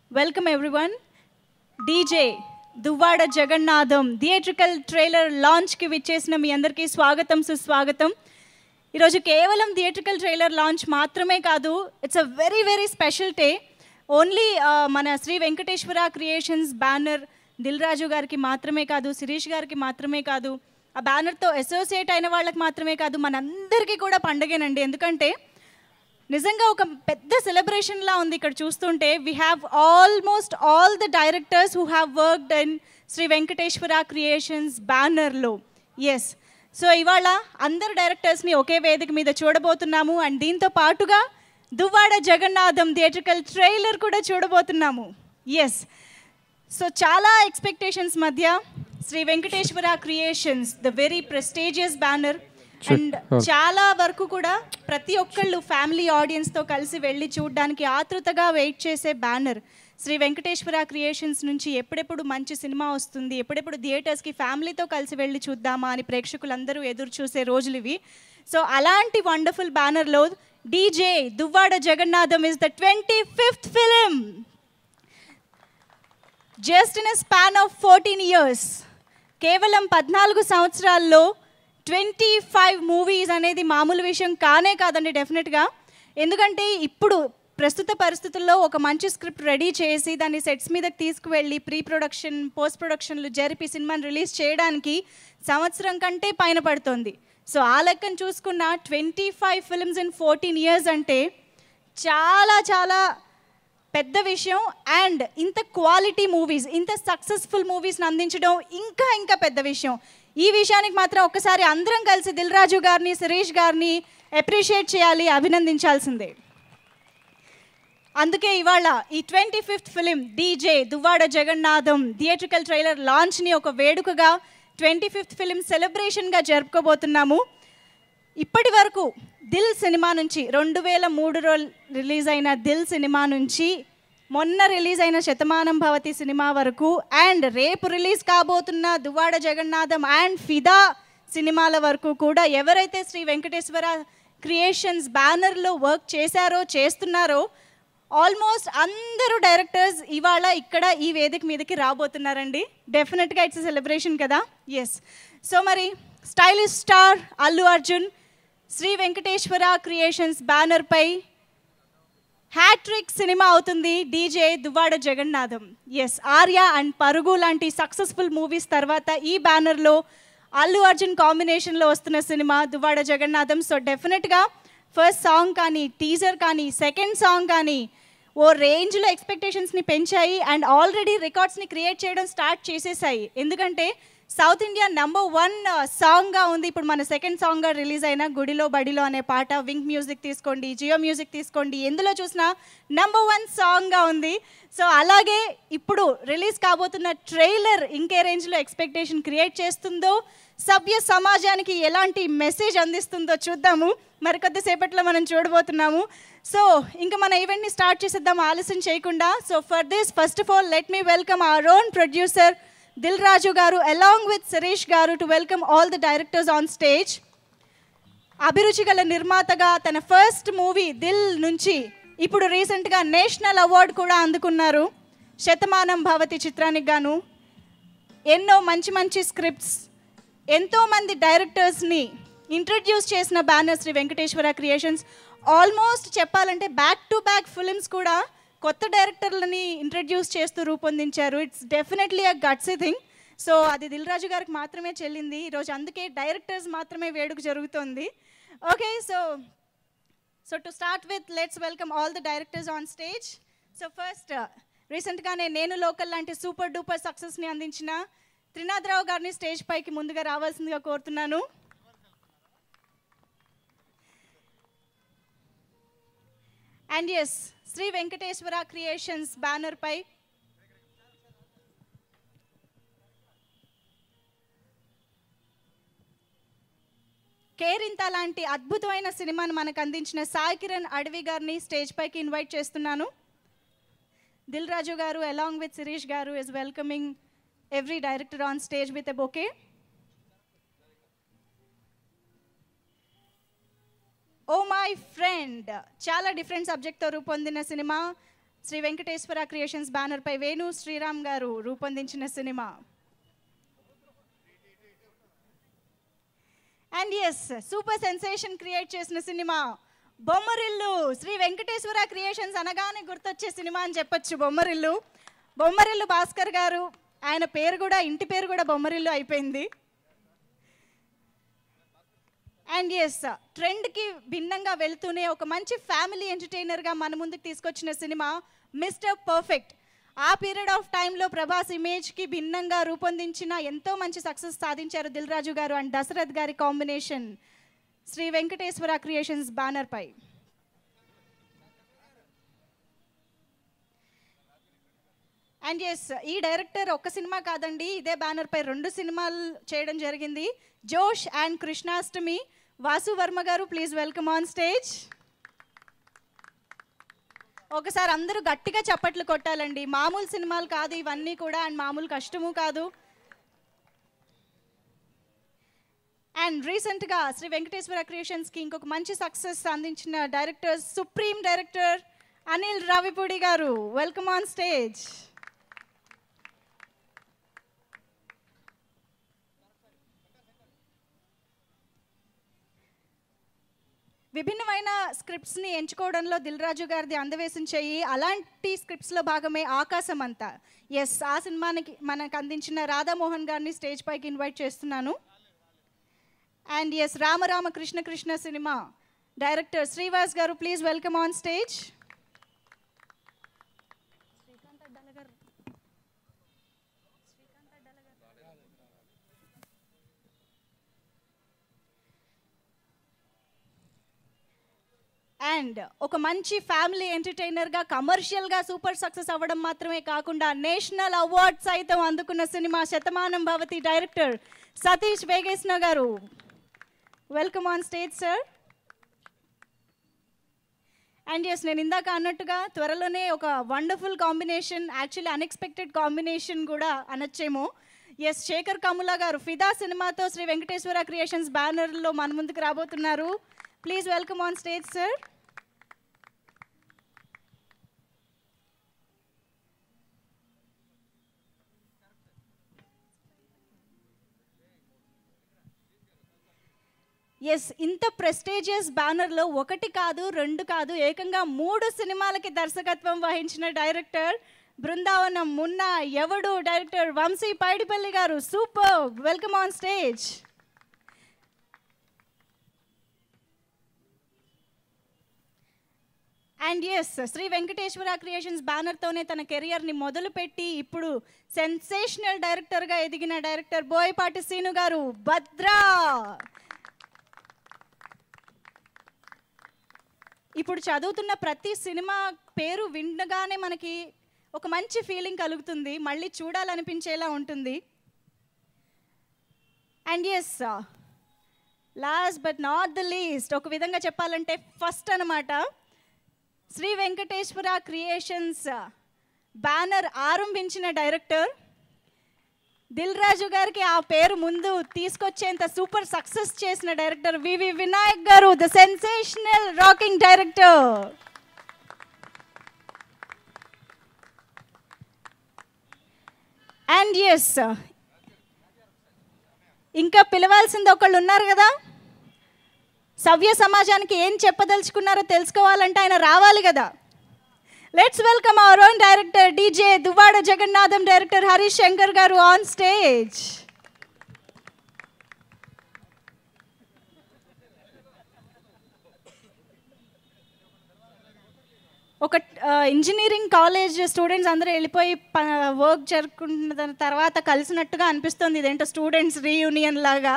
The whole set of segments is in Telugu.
Welcome everyone DJ Duvvada Jagannadham theatrical trailer లాంచ్కి విచ్చేసిన మీ అందరికీ స్వాగతం సుస్వాగతం ఈరోజు కేవలం థియేట్రికల్ ట్రైలర్ లాంచ్ మాత్రమే కాదు it's a very very special day only మన శ్రీ వెంకటేశ్వర క్రియేషన్స్ బ్యానర్ దిల్ రాజు గారికి మాత్రమే కాదు శిరీష్ గారికి మాత్రమే కాదు ఆ బ్యానర్తో అసోసియేట్ అయిన వాళ్ళకి మాత్రమే కాదు మనందరికీ కూడా పండగేనండి ఎందుకంటే నిజంగా ఒక పెద్ద సెలబ్రేషన్ లా ఉంది ఇక్కడ చూస్తుంటే we have almost all the directors who have worked in Sri Venkateswara creations బ్యానర్లో ఎస్ సో ఇవాళ అందరు డైరెక్టర్స్ని ఒకే వేదిక మీద చూడబోతున్నాము అండ్ దీంతో పాటుగా దువ్వాడ జగన్నాథం థియేట్రికల్ ట్రైలర్ కూడా చూడబోతున్నాము ఎస్ సో చాలా ఎక్స్పెక్టేషన్స్ మధ్య Sri Venkateswara creations the very prestigious banner and చాలా వరకు కూడా ప్రతి ఒక్కళ్ళు ఫ్యామిలీ ఆడియన్స్తో కలిసి వెళ్ళి చూడడానికి ఆతృతగా వెయిట్ చేసే బ్యానర్ శ్రీ వెంకటేశ్వర క్రియేషన్స్ నుంచి ఎప్పుడెప్పుడు మంచి సినిమా వస్తుంది ఎప్పుడెప్పుడు థియేటర్స్కి ఫ్యామిలీతో కలిసి వెళ్ళి చూద్దామా అని ప్రేక్షకులందరూ ఎదురు చూసే రోజులు ఇవి సో అలాంటి వండర్ఫుల్ బ్యానర్లో DJ Duvvada Jagannadham is the twenty fifth film just in a span of fourteen years కేవలం పద్నాలుగు సంవత్సరాల్లో ట్వంటీ ఫైవ్ మూవీస్ అనేది మామూలు విషయం కానే కాదండి డెఫినెట్గా ఎందుకంటే ఇప్పుడు ప్రస్తుత పరిస్థితుల్లో ఒక మంచి స్క్రిప్ట్ రెడీ చేసి దాన్ని సెట్స్ మీదకి తీసుకువెళ్ళి ప్రీ ప్రొడక్షన్ పోస్ట్ ప్రొడక్షన్లు జరిపి సినిమాని రిలీజ్ చేయడానికి సంవత్సరం కంటే పైన పడుతుంది సో ఆ లెక్కను చూసుకున్న twenty five films in fourteen years అంటే చాలా చాలా పెద్ద విషయం అండ్ ఇంత క్వాలిటీ మూవీస్ ఇంత సక్సెస్ఫుల్ మూవీస్ని అందించడం ఇంకా ఇంకా పెద్ద విషయం ఈ విషయానికి మాత్రం ఒక్కసారి అందరం కలిసి దిల్ రాజు గారిని శిరీష్ గారిని అప్రిషియేట్ చేయాలి అభినందించాల్సిందే అందుకే ఇవాళ ఈ twenty fifth film DJ Duvvada Jagannadham theatrical trailer లాంచ్ని ఒక వేడుకగా ట్వంటీ ఫిఫ్త్ ఫిలిం సెలబ్రేషన్గా జరుపుకోబోతున్నాము ఇప్పటి వరకు దిల్ సినిమా నుంచి రెండు వేల మూడులో రిలీజ్ అయిన దిల్ సినిమా నుంచి మొన్న రిలీజ్ అయిన శతమానం భవతి సినిమా వరకు అండ్ రేపు రిలీజ్ కాబోతున్న దువ్వాడ జగన్నాథం అండ్ ఫిదా సినిమాల వరకు కూడా ఎవరైతే శ్రీ వెంకటేశ్వర క్రియేషన్స్ బ్యానర్లో వర్క్ చేశారో చేస్తున్నారో ఆల్మోస్ట్ అందరూ డైరెక్టర్స్ ఇవాళ ఇక్కడ ఈ వేదిక మీదకి రాబోతున్నారండి డెఫినెట్గా ఇట్స్ సెలబ్రేషన్ కదా ఎస్ సో మరి stylish star Allu Arjun Sri Venkateswara creations బ్యానర్పై హ్యాట్రిక్ సినిమా అవుతుంది DJ Duvvada Jagannadham yes Arya and Parugu లాంటి సక్సెస్ఫుల్ మూవీస్ తర్వాత ఈ బ్యానర్లో అల్లు అర్జున్ కాంబినేషన్లో వస్తున్న సినిమా దువ్వాడ జగన్నాథం సో డెఫినెట్గా ఫస్ట్ సాంగ్ కానీ టీజర్ కానీ సెకండ్ సాంగ్ కానీ ఓ రేంజ్లో ఎక్స్పెక్టేషన్స్ని పెంచాయి అండ్ ఆల్రెడీ రికార్డ్స్ని క్రియేట్ చేయడం స్టార్ట్ చేసేసాయి ఎందుకంటే సౌత్ ఇండియా నంబర్ వన్ సాంగ్గా ఉంది ఇప్పుడు మన సెకండ్ సాంగ్గా రిలీజ్ అయిన గుడిలో బడిలో అనే పాట వింక్ మ్యూజిక్ తీసుకోండి జియో మ్యూజిక్ తీసుకోండి ఎందులో చూసినా నంబర్ వన్ సాంగ్గా ఉంది సో అలాగే ఇప్పుడు రిలీజ్ కాబోతున్న ట్రైలర్ ఇంకే రేంజ్లో ఎక్స్పెక్టేషన్ క్రియేట్ చేస్తుందో సభ్య సమాజానికి ఎలాంటి మెసేజ్ అందిస్తుందో చూద్దాము మరికొద్దిసేపట్లో మనం చూడబోతున్నాము సో ఇంకా మన ఈవెంట్ని స్టార్ట్ చేసేద్దాం ఆలస్యం చేయకుండా so for this first of all let me welcome our own producer Dil Raju garu along with Suresh garu to welcome all the directors on stage అభిరుచి గల నిర్మాతగా తన ఫస్ట్ మూవీ దిల్ నుంచి ఇప్పుడు రీసెంట్గా నేషనల్ అవార్డు కూడా అందుకున్నారు శతమానం భవతి చిత్రానికి గాను ఎన్నో మంచి మంచి స్క్రిప్ట్స్ ఎంతోమంది డైరెక్టర్స్ని ఇంట్రడ్యూస్ చేసిన banner Sri Venkateswara creations almost చెప్పాలంటే బ్యాక్ టు బ్యాక్ ఫిలిమ్స్ కూడా కొత్త డైరెక్టర్లని ఇంట్రడ్యూస్ చేస్తూ రూపొందించారు it's definitely a gutsy thing so అది దిల్ రాజు గారికి మాత్రమే చెల్లింది ఈరోజు అందుకే డైరెక్టర్స్ మాత్రమే వేడుక జరుగుతోంది okay so so to start with let's welcome all the directors on stage so first రీసెంట్గానే నేను లోకల్ లాంటి సూపర్ డూపర్ సక్సెస్ని అందించిన త్రినాథరావు గారిని స్టేజ్ పైకి ముందుగా రావాల్సిందిగా కోరుతున్నాను and yes Sri Venkateswara creations banner పై కేరింత లాంటి అద్భుతమైన సినిమాను మనకు అందించిన సాయి కిరణ్ అడవి గారిని స్టేజ్ పైకి ఇన్వైట్ చేస్తున్నాను Dil Raju garu along with Sirish garu is welcoming every director on stage with a bouquet oh my friend చాలా డిఫరెంట్ సబ్జెక్ట్తో రూపొందిన సినిమా శ్రీ వెంకటేశ్వర క్రియేషన్స్ బ్యానర్పై వేణు శ్రీరామ్ గారు రూపొందించిన సినిమా and yes super sensation create చేసిన సినిమా బొమ్మరిల్లు శ్రీ వెంకటేశ్వర క్రియేషన్స్ అనగానే గుర్తొచ్చే సినిమా అని చెప్పొచ్చు బొమ్మరిల్లు బొమ్మరిల్లు భాస్కర్ గారు ఆయన పేరు కూడా ఇంటి పేరు కూడా బొమ్మరిల్లు అయిపోయింది అండ్ ఎస్ ట్రెండ్కి భిన్నంగా వెళ్తూనే ఒక మంచి ఫ్యామిలీ ఎంటర్టైనర్గా మన ముందుకు తీసుకొచ్చిన సినిమా మిస్టర్ పర్ఫెక్ట్ ఆ పీరియడ్ ఆఫ్ టైంలో ప్రభాస్ ఇమేజ్కి భిన్నంగా రూపొందించిన ఎంతో మంచి సక్సెస్ సాధించారు దిల్ రాజు గారు అండ్ దశరథ్ గారి combination Sri Venkateswara creations banner పై అండ్ ఎస్ ఈ డైరెక్టర్ ఒక్క సినిమా కాదండి ఇదే బ్యానర్ పై రెండు సినిమాలు చేయడం జరిగింది జోష్ అండ్ కృష్ణాష్టమి వాసు వర్మ గారు ప్లీజ్ వెల్కమ్ ఆన్ స్టేజ్ ఒకసారి అందరూ గట్టిగా చప్పట్లు కొట్టాలండి మామూలు సినిమాలు కాదు ఇవన్నీ కూడా అండ్ మామూలు కష్టము కాదు అండ్ రీసెంట్గా శ్రీ వెంకటేశ్వర క్రియేషన్స్కి ఇంకొక మంచి సక్సెస్ అందించిన director supreme director Anil Ravipudi garu welcome on stage విభిన్నమైన స్క్రిప్ట్స్ని ఎంచుకోవడంలో దిల్ రాజు గారిది అందవేసిన చెయ్యి అలాంటి స్క్రిప్ట్స్లో భాగమే ఆకాశం అంతా ఎస్ ఆ సినిమానికి మనకు అందించిన రాధామోహన్ గారిని స్టేజ్ పైకి ఇన్వైట్ చేస్తున్నాను అండ్ ఎస్ రామరామ కృష్ణ కృష్ణ సినిమా director Srivas garu please welcome on stage and ఒక మంచి ఫ్యామిలీ ఎంటర్టైనర్గా కమర్షియల్గా సూపర్ సక్సెస్ అవ్వడం మాత్రమే కాకుండా నేషనల్ అవార్డ్ సైతం అందుకున్న సినిమా శతమానం భవతి director Satish Vegesna garu welcome on stage sir and yes నేను ఇందాక అన్నట్టుగా త్వరలోనే ఒక wonderful combination actually unexpected combination కూడా అనొచ్చేమో ఎస్ శేఖర్ కములా గారు ఫిదా సినిమాతో శ్రీ వెంకటేశ్వర క్రియేషన్స్ బ్యానర్లో మన ముందుకు రాబోతున్నారు please welcome on stage sir yes ఇంత ప్రెస్టేజియస్ బ్యానర్లో ఒకటి కాదు రెండు కాదు ఏకంగా మూడు సినిమాలకి దర్శకత్వం వహించిన డైరెక్టర్ బృందావనం మున్న ఎవడు director Vamshi Paidipally garu super welcome on stage and yes Sri Venkateswara creations బ్యానర్తోనే తన కెరియర్ని మొదలుపెట్టి ఇప్పుడు సెన్సేషనల్ డైరెక్టర్గా ఎదిగిన డైరెక్టర్ బోయపాటి సీను గారు భద్రా ఇప్పుడు చదువుతున్న ప్రతి సినిమా పేరు వినగానే మనకి ఒక మంచి ఫీలింగ్ కలుగుతుంది మళ్ళీ చూడాలనిపించేలా ఉంటుంది and yes last but not the least ఒక విధంగా చెప్పాలంటే ఫస్ట్ అనమాట శ్రీ వెంకటేశ్వర క్రియేషన్స్ బ్యానర్ ఆరంభించిన డైరెక్టర్ దిల్ రాజు గారికి ఆ పేరు ముందు తీసుకొచ్చేంత సూపర్ సక్సెస్ చేసిన director V V Vinayak garu the sensational rocking director and yes ఇంకా పిలవాల్సింది ఒకళ్ళు ఉన్నారు కదా సవ్య సమాజానికి ఏం చెప్పదలుచుకున్నారో తెలుసుకోవాలంటే ఆయన రావాలి కదా let's welcome our own director DJ Duvvada Jagannadham director Harish Shankar garu on stage ఒక ఇంజనీరింగ్ కాలేజ్ స్టూడెంట్స్ అందరూ వెళ్ళిపోయి వర్క్ జరుపుకుంటున్న తర్వాత కలిసినట్టుగా అనిపిస్తుంది ఇదేంటో స్టూడెంట్స్ రీయూనియన్ లాగా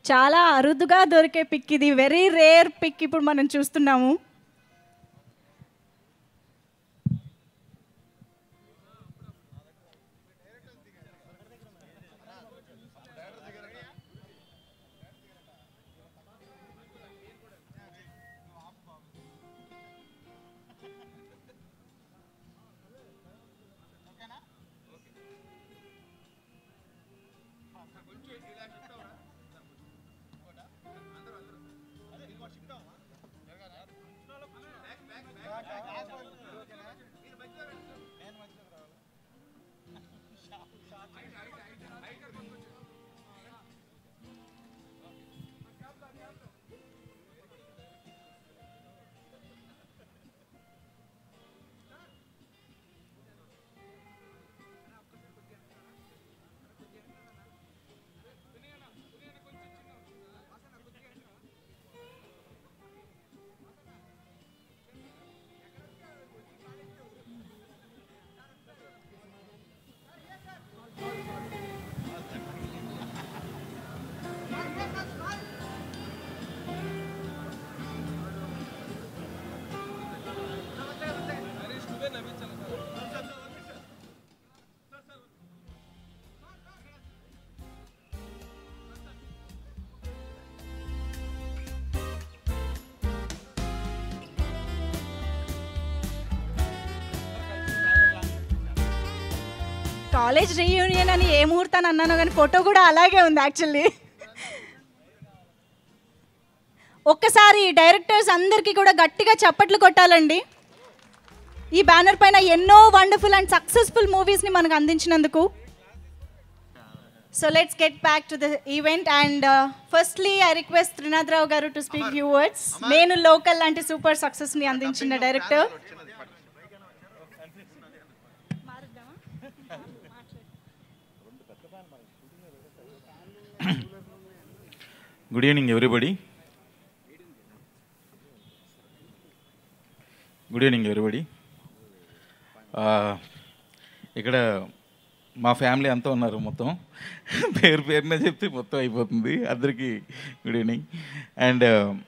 చాలా అరుదుగా దొరికే పిక్ ఇది వెరీ రేర్ పిక్ ఇప్పుడు మనం చూస్తున్నాము కాలేజ్ రీయూనియన్ అని ఏ ముహూర్తాన్ని అన్నానో కానీ ఫోటో కూడా అలాగే ఉంది యాక్చువల్లీ ఒక్కసారి డైరెక్టర్స్ అందరికీ కూడా గట్టిగా చప్పట్లు కొట్టాలండి ఈ బ్యానర్ పైన ఎన్నో వండర్ఫుల్ అండ్ సక్సెస్ఫుల్ మూవీస్ని మనకు అందించినందుకు so let's get back to the event and firstly I request Trinadha Rao garu to speak few words Nenu Local లాంటి సూపర్ సక్సెస్ని అందించిన director good evening everybody good evening everybody ఇక్కడ మా ఫ్యామిలీ అంతా ఉన్నారు మొత్తం పేరు పేరున చెప్తే మొత్తం అయిపోతుంది అందరికీ గుడ్ ఈవినింగ్ అండ్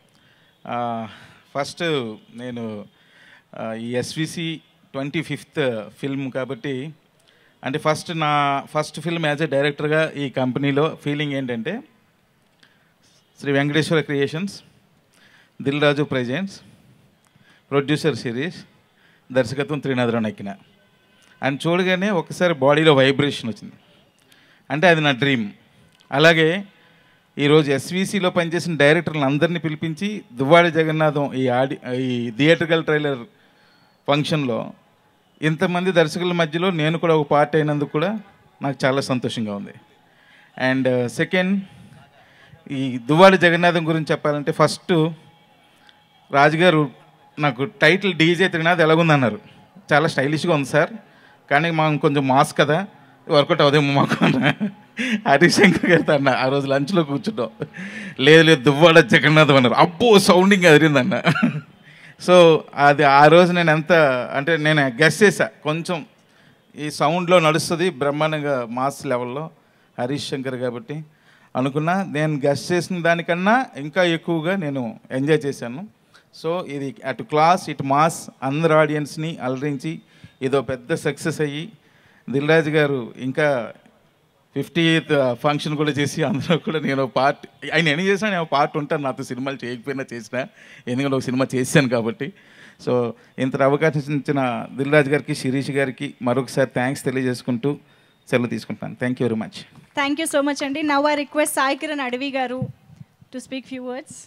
ఫస్ట్ నేను ఆ, ఈ ఎస్విసి ట్వంటీ ఫిఫ్త్ ఫిల్మ్ కాబట్టి అంటే ఫస్ట్ నా ఫస్ట్ ఫిల్మ్ యాజ్ ఎ డైరెక్టర్గా ఈ కంపెనీలో ఫీలింగ్ ఏంటంటే Sri Venkateswara creations Dil Raju presents producer series దర్శకత్వం త్రినాథరావు నక్కిన ఆయన చూడగానే ఒకసారి బాడీలో వైబ్రేషన్ వచ్చింది అంటే అది నా డ్రీమ్ అలాగే ఈరోజు ఎస్వీసీలో పనిచేసిన డైరెక్టర్లను అందరినీ పిలిపించి దువ్వాడ జగన్నాథం ఈ ఆడి ఈ థియేట్రికల్ ట్రైలర్ ఫంక్షన్లో ఇంతమంది దర్శకుల మధ్యలో నేను కూడా ఒక పార్ట్ అయినందుకు కూడా నాకు చాలా సంతోషంగా ఉంది అండ్ సెకండ్ ఈ దువ్వాడ జగన్నాథం గురించి చెప్పాలంటే ఫస్ట్ రాజుగారు నాకు టైటిల్ డీజే త్రినాథ్ ఎలాగుందన్నారు చాలా స్టైలిష్గా ఉంది సార్ కానీ మాకు కొంచెం మాస్ కదా వర్కౌట్ అవుదేమో మాకు అన్న హరీష్ శంకర్ గారితో అన్న ఆ రోజు లంచ్లో కూర్చుంటాం లేదు లేదు దువ్వాడ జగన్నాథం అన్నారు అబ్బో సౌండింగ్ అదిరిందన్న సో అది ఆ రోజు నేను ఎంత అంటే నేను గెస్ చేశా కొంచెం ఈ సౌండ్లో నడుస్తుంది బ్రహ్మాండంగా మాస్ లెవెల్లో హరీష్ శంకర్ కాబట్టి అనుకున్నా నేను గెస్ట్ చేసిన దానికన్నా ఇంకా ఎక్కువగా నేను ఎంజాయ్ చేశాను సో ఇది అటు క్లాస్ ఇటు మాస్ అందరు ఆడియన్స్ని అలరించి ఇదో పెద్ద సక్సెస్ అయ్యి దిల్రాజు గారు ఇంకా ఫిఫ్టీ ఎయిత్ ఫంక్షన్ కూడా చేసి అందులో కూడా నేను పార్ట్ ఆయన ఎన్ని చేసినా నేను పార్ట్ ఉంటాను నాతో సినిమాలు చేయకపోయినా చేసిన ఎందుకంటే ఒక సినిమా చేశాను కాబట్టి సో ఇంత అవకాశం ఇచ్చిన దిల్రాజు గారికి శిరీష్ గారికి మరొకసారి థ్యాంక్స్ తెలియజేసుకుంటూ సెలవు తీసుకుంటాను thank you very much thank you so much అండి now I request Sai Kiran Adavi garu to speak few words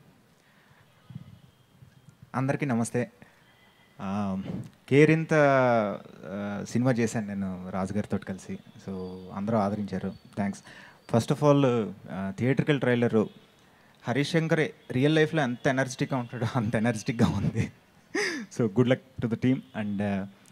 అందరికీ నమస్తే ఆ, కేరింత ఆ, సినిమా చేశాను నేను రాజుగారితో కలిసి సో అందరూ ఆదరించారు thanks first of all theatrical trailer Harish Shankar real లైఫ్లో ఎంత ఎనర్జెటిక్గా ఉంటాడో అంత ఎనర్జెటిక్గా ఉంది so good luck to the team and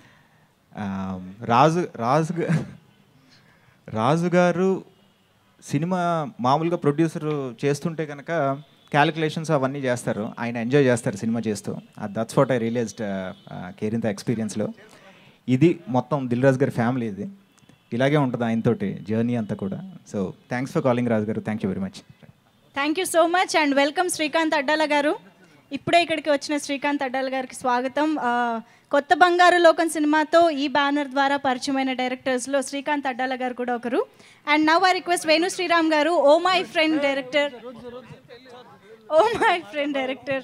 Raju Raju గా- రాజు గారు సినిమా మామూలుగా ప్రొడ్యూసర్ చేస్తుంటే కనుక క్యాలిక్యులేషన్స్ అవన్నీ చేస్తారు ఆయన ఎంజాయ్ చేస్తారు సినిమా చేస్తూ that's what I realized Kerintha ఎక్స్పీరియన్స్లో ఇది మొత్తం దిల్ రాజు గారి ఫ్యామిలీ ఇది ఇలాగే ఉంటుంది ఆయనతోటి జర్నీ అంతా కూడా so thanks for calling Raju గారు thank you very much thank you so much and welcome Srikanth Addala గారు ఇప్పుడే ఇక్కడికి వచ్చిన శ్రీకాంత్ అడ్డాల గారికి స్వాగతం ఆ, కొత్త బంగారు లోకం సినిమాతో ఈ బ్యానర్ ద్వారా పరిచయమైన డైరెక్టర్స్లో శ్రీకాంత్ అడ్డాల గారు కూడా ఒకరు and now I request Venu Sriram గారు oh my friend director oh my friend director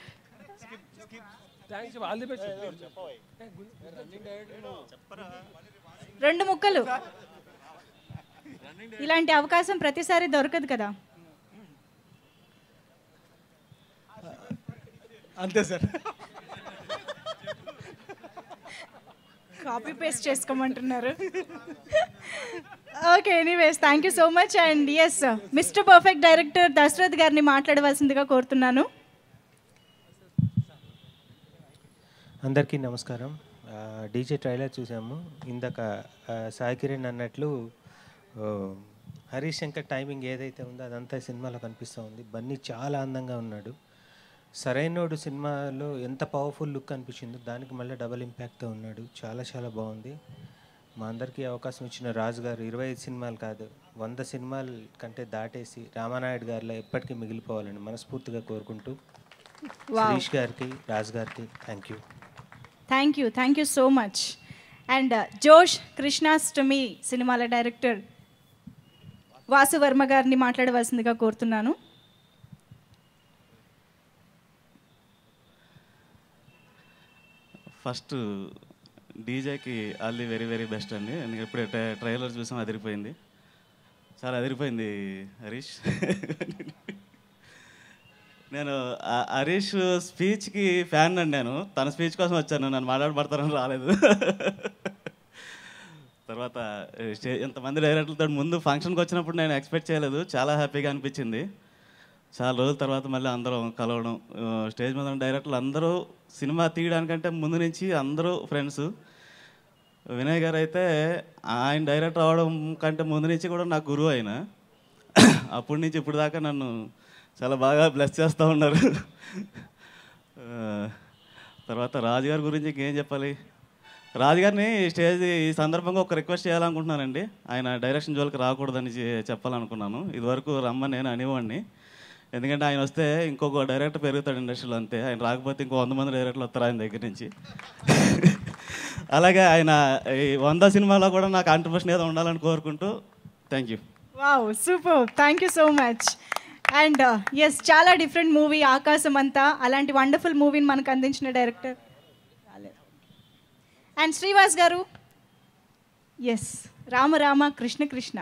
రెండు ముక్కలు ఇలాంటి అవకాశం ప్రతిసారి దొరకదు కదా అంతే సార్ కాపీ పేస్ట్ చేసుకోమంటున్నారు okay anyways thank you so much and yes mister perfect director Dasarath గారిని మాట్లాడవలసిందిగా కోరుతున్నాను అందరికీ నమస్కారం ఆ, డీజే ట్రైలర్ చూసాము ఇందాక ఆ, సాయి కిరణ్ అన్నట్లు ఓ, హరీష్ శంకర్ టైమింగ్ ఏదైతే ఉందో అదంతా ఈ సినిమాలో కనిపిస్తూ ఉంది బన్నీ చాలా అందంగా ఉన్నాడు సరైనోడు సినిమాలో ఎంత పవర్ఫుల్ లుక్ అనిపించిందో దానికి మళ్ళీ డబల్ ఇంపాక్ట్తో ఉన్నాడు చాలా చాలా బాగుంది మా అందరికీ అవకాశం ఇచ్చిన రాజు గారు ఇరవై ఐదు సినిమాలు కాదు వంద సినిమాల కంటే దాటేసి రామానాయుడు గారిలో ఎప్పటికీ మిగిలిపోవాలని మనస్ఫూర్తిగా కోరుకుంటూ శిరీష్ గారికి రాజు గారికి thank you thank you thank you so much and Josh Krishnashtami సినిమాల డైరెక్టర్ వాసు వర్మ గారిని మాట్లాడవలసిందిగా కోరుతున్నాను ఫస్ట్ డీజేకి all the very very best అండి నేను ఇప్పుడే ట్రై- ట్రైలర్ చూసాం అదిరిపోయింది చాలా అదిరిపోయింది హరీష్ నేను ఆ- హరీష్ స్పీచ్కి ఫ్యాన్ అండి నేను తన స్పీచ్ కోసం వచ్చాను నన్ను మాట్లాడబడతారని రాలేదు తర్వాత ఏ, స్టే- ఇంతమంది డైరెక్టర్లతో ముందు ఫంక్షన్కి వచ్చినప్పుడు నేను ఎక్స్పెక్ట్ చేయలేదు చాలా హ్యాపీగా అనిపించింది చాలా రోజుల తర్వాత మళ్ళీ అందరం కలవడం ఆ, స్టేజ్ మీద ఉన్న డైరెక్టర్లు అందరూ సినిమా తీయడానికంటే ముందు నుంచి అందరూ ఫ్రెండ్స్ వినయ్ గారు అయితే ఆయన డైరెక్టర్ అవడం కంటే ముందు నుంచి కూడా నాకు గురువు ఆయన అప్పటి నుంచి ఇప్పుడు దాకా నన్ను చాలా బాగా బ్లెస్ చేస్తూ ఉన్నారు ఆ, తర్వాత రాజుగారి గురించి ఇంకేం చెప్పాలి రాజుగారిని స్టేజ్ ఈ సందర్భంగా ఒక రిక్వెస్ట్ చేయాలనుకుంటున్నానండి ఆయన డైరెక్షన్ జోలికి రాకూడదని చె- చెప్పాలనుకున్నాను ఇదివరకు రమ్మని నేను అనేవాడిని ఎందుకంటే ఆయన వస్తే ఇంకొక డైరెక్టర్ పెరుగుతాడు ఇండస్ట్రీలో అంతే ఆయన రాకపోతే ఇంకో వంద మంది డైరెక్టర్లు వస్తారు ఆయన దగ్గర నుంచి అలాగే ఆయన ఈ వంద సినిమాలో కూడా నాకు కాంట్రిబ్యూషన్ ఏదో ఉండాలని కోరుకుంటూ thank you wow super thank you so much and yes చాలా డిఫరెంట్ మూవీ ఆకాశం అంతా అలాంటి వండర్ఫుల్ మూవీని మనకు అందించిన డైరెక్టర్ అండ్ శ్రీవాస్ గారు ఎస్ రామ రామ కృష్ణ కృష్ణ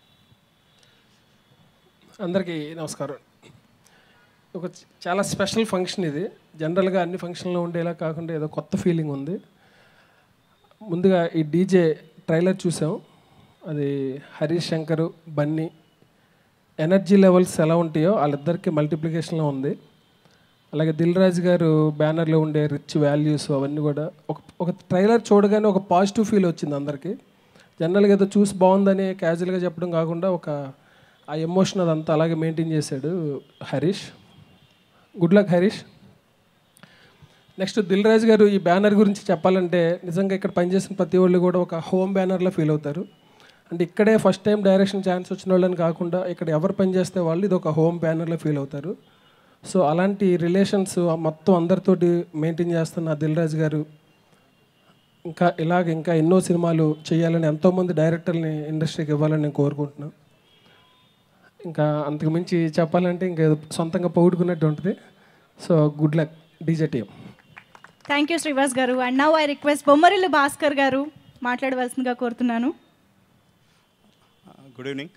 అందరికీ నమస్కారం ఒక చ- చాలా స్పెషల్ ఫంక్షన్ ఇది జనరల్గా అన్ని ఫంక్షన్లో ఉండేలా కాకుండా ఏదో కొత్త ఫీలింగ్ ఉంది ముందుగా ఈ డీజే ట్రైలర్ చూసాం అది హరీష్ శంకర్ బన్నీ ఎనర్జీ లెవెల్స్ ఎలా ఉంటాయో వాళ్ళిద్దరికి మల్టిప్లికేషన్లో ఉంది అలాగే దిల్ రాజు గారు బ్యానర్లో ఉండే రిచ్ వాల్యూస్ అవన్నీ కూడా ఒక ఒక ట్రైలర్ చూడగానే ఒక పాజిటివ్ ఫీల్ వచ్చింది అందరికీ జనరల్గా ఏదో చూసి బాగుందని క్యాజువల్గా చెప్పడం కాకుండా ఒక ఆ ఎమోషన్ అదంతా అలాగే మెయింటైన్ చేశాడు Harish good luck Harish next Dil Raju గారు ఈ బ్యానర్ గురించి చెప్పాలంటే నిజంగా ఇక్కడ పనిచేసిన ప్రతి వాళ్ళు కూడా ఒక హోమ్ బ్యానర్లో ఫీల్ అవుతారు అంటే ఇక్కడే ఫస్ట్ టైం డైరెక్షన్ ఛాన్స్ వచ్చిన వాళ్ళని కాకుండా ఇక్కడ ఎవరు పనిచేస్తే వాళ్ళు ఇది ఒక హోమ్ బ్యానర్లో ఫీల్ అవుతారు సో అలాంటి రిలేషన్స్ మొత్తం అందరితోటి మెయింటైన్ చేస్తున్న దిల్ రాజు గారు ఇంకా ఇలాగ ఇంకా ఎన్నో సినిమాలు చేయాలని ఎంతోమంది డైరెక్టర్ని ఇండస్ట్రీకి ఇవ్వాలని నేను కోరుకుంటున్నాను ఇంకా అంతకు మించి చెప్పాలంటే ఇంకా ఏదో సొంతంగా పొగుడుకున్నట్టు ఉంటుంది so good luck DJ team thank you Srivas గారు and now I request Bommarillu Bhaskar గారు మాట్లాడవలసిందిగా కోరుతున్నాను గుడ్ ఈవినింగ్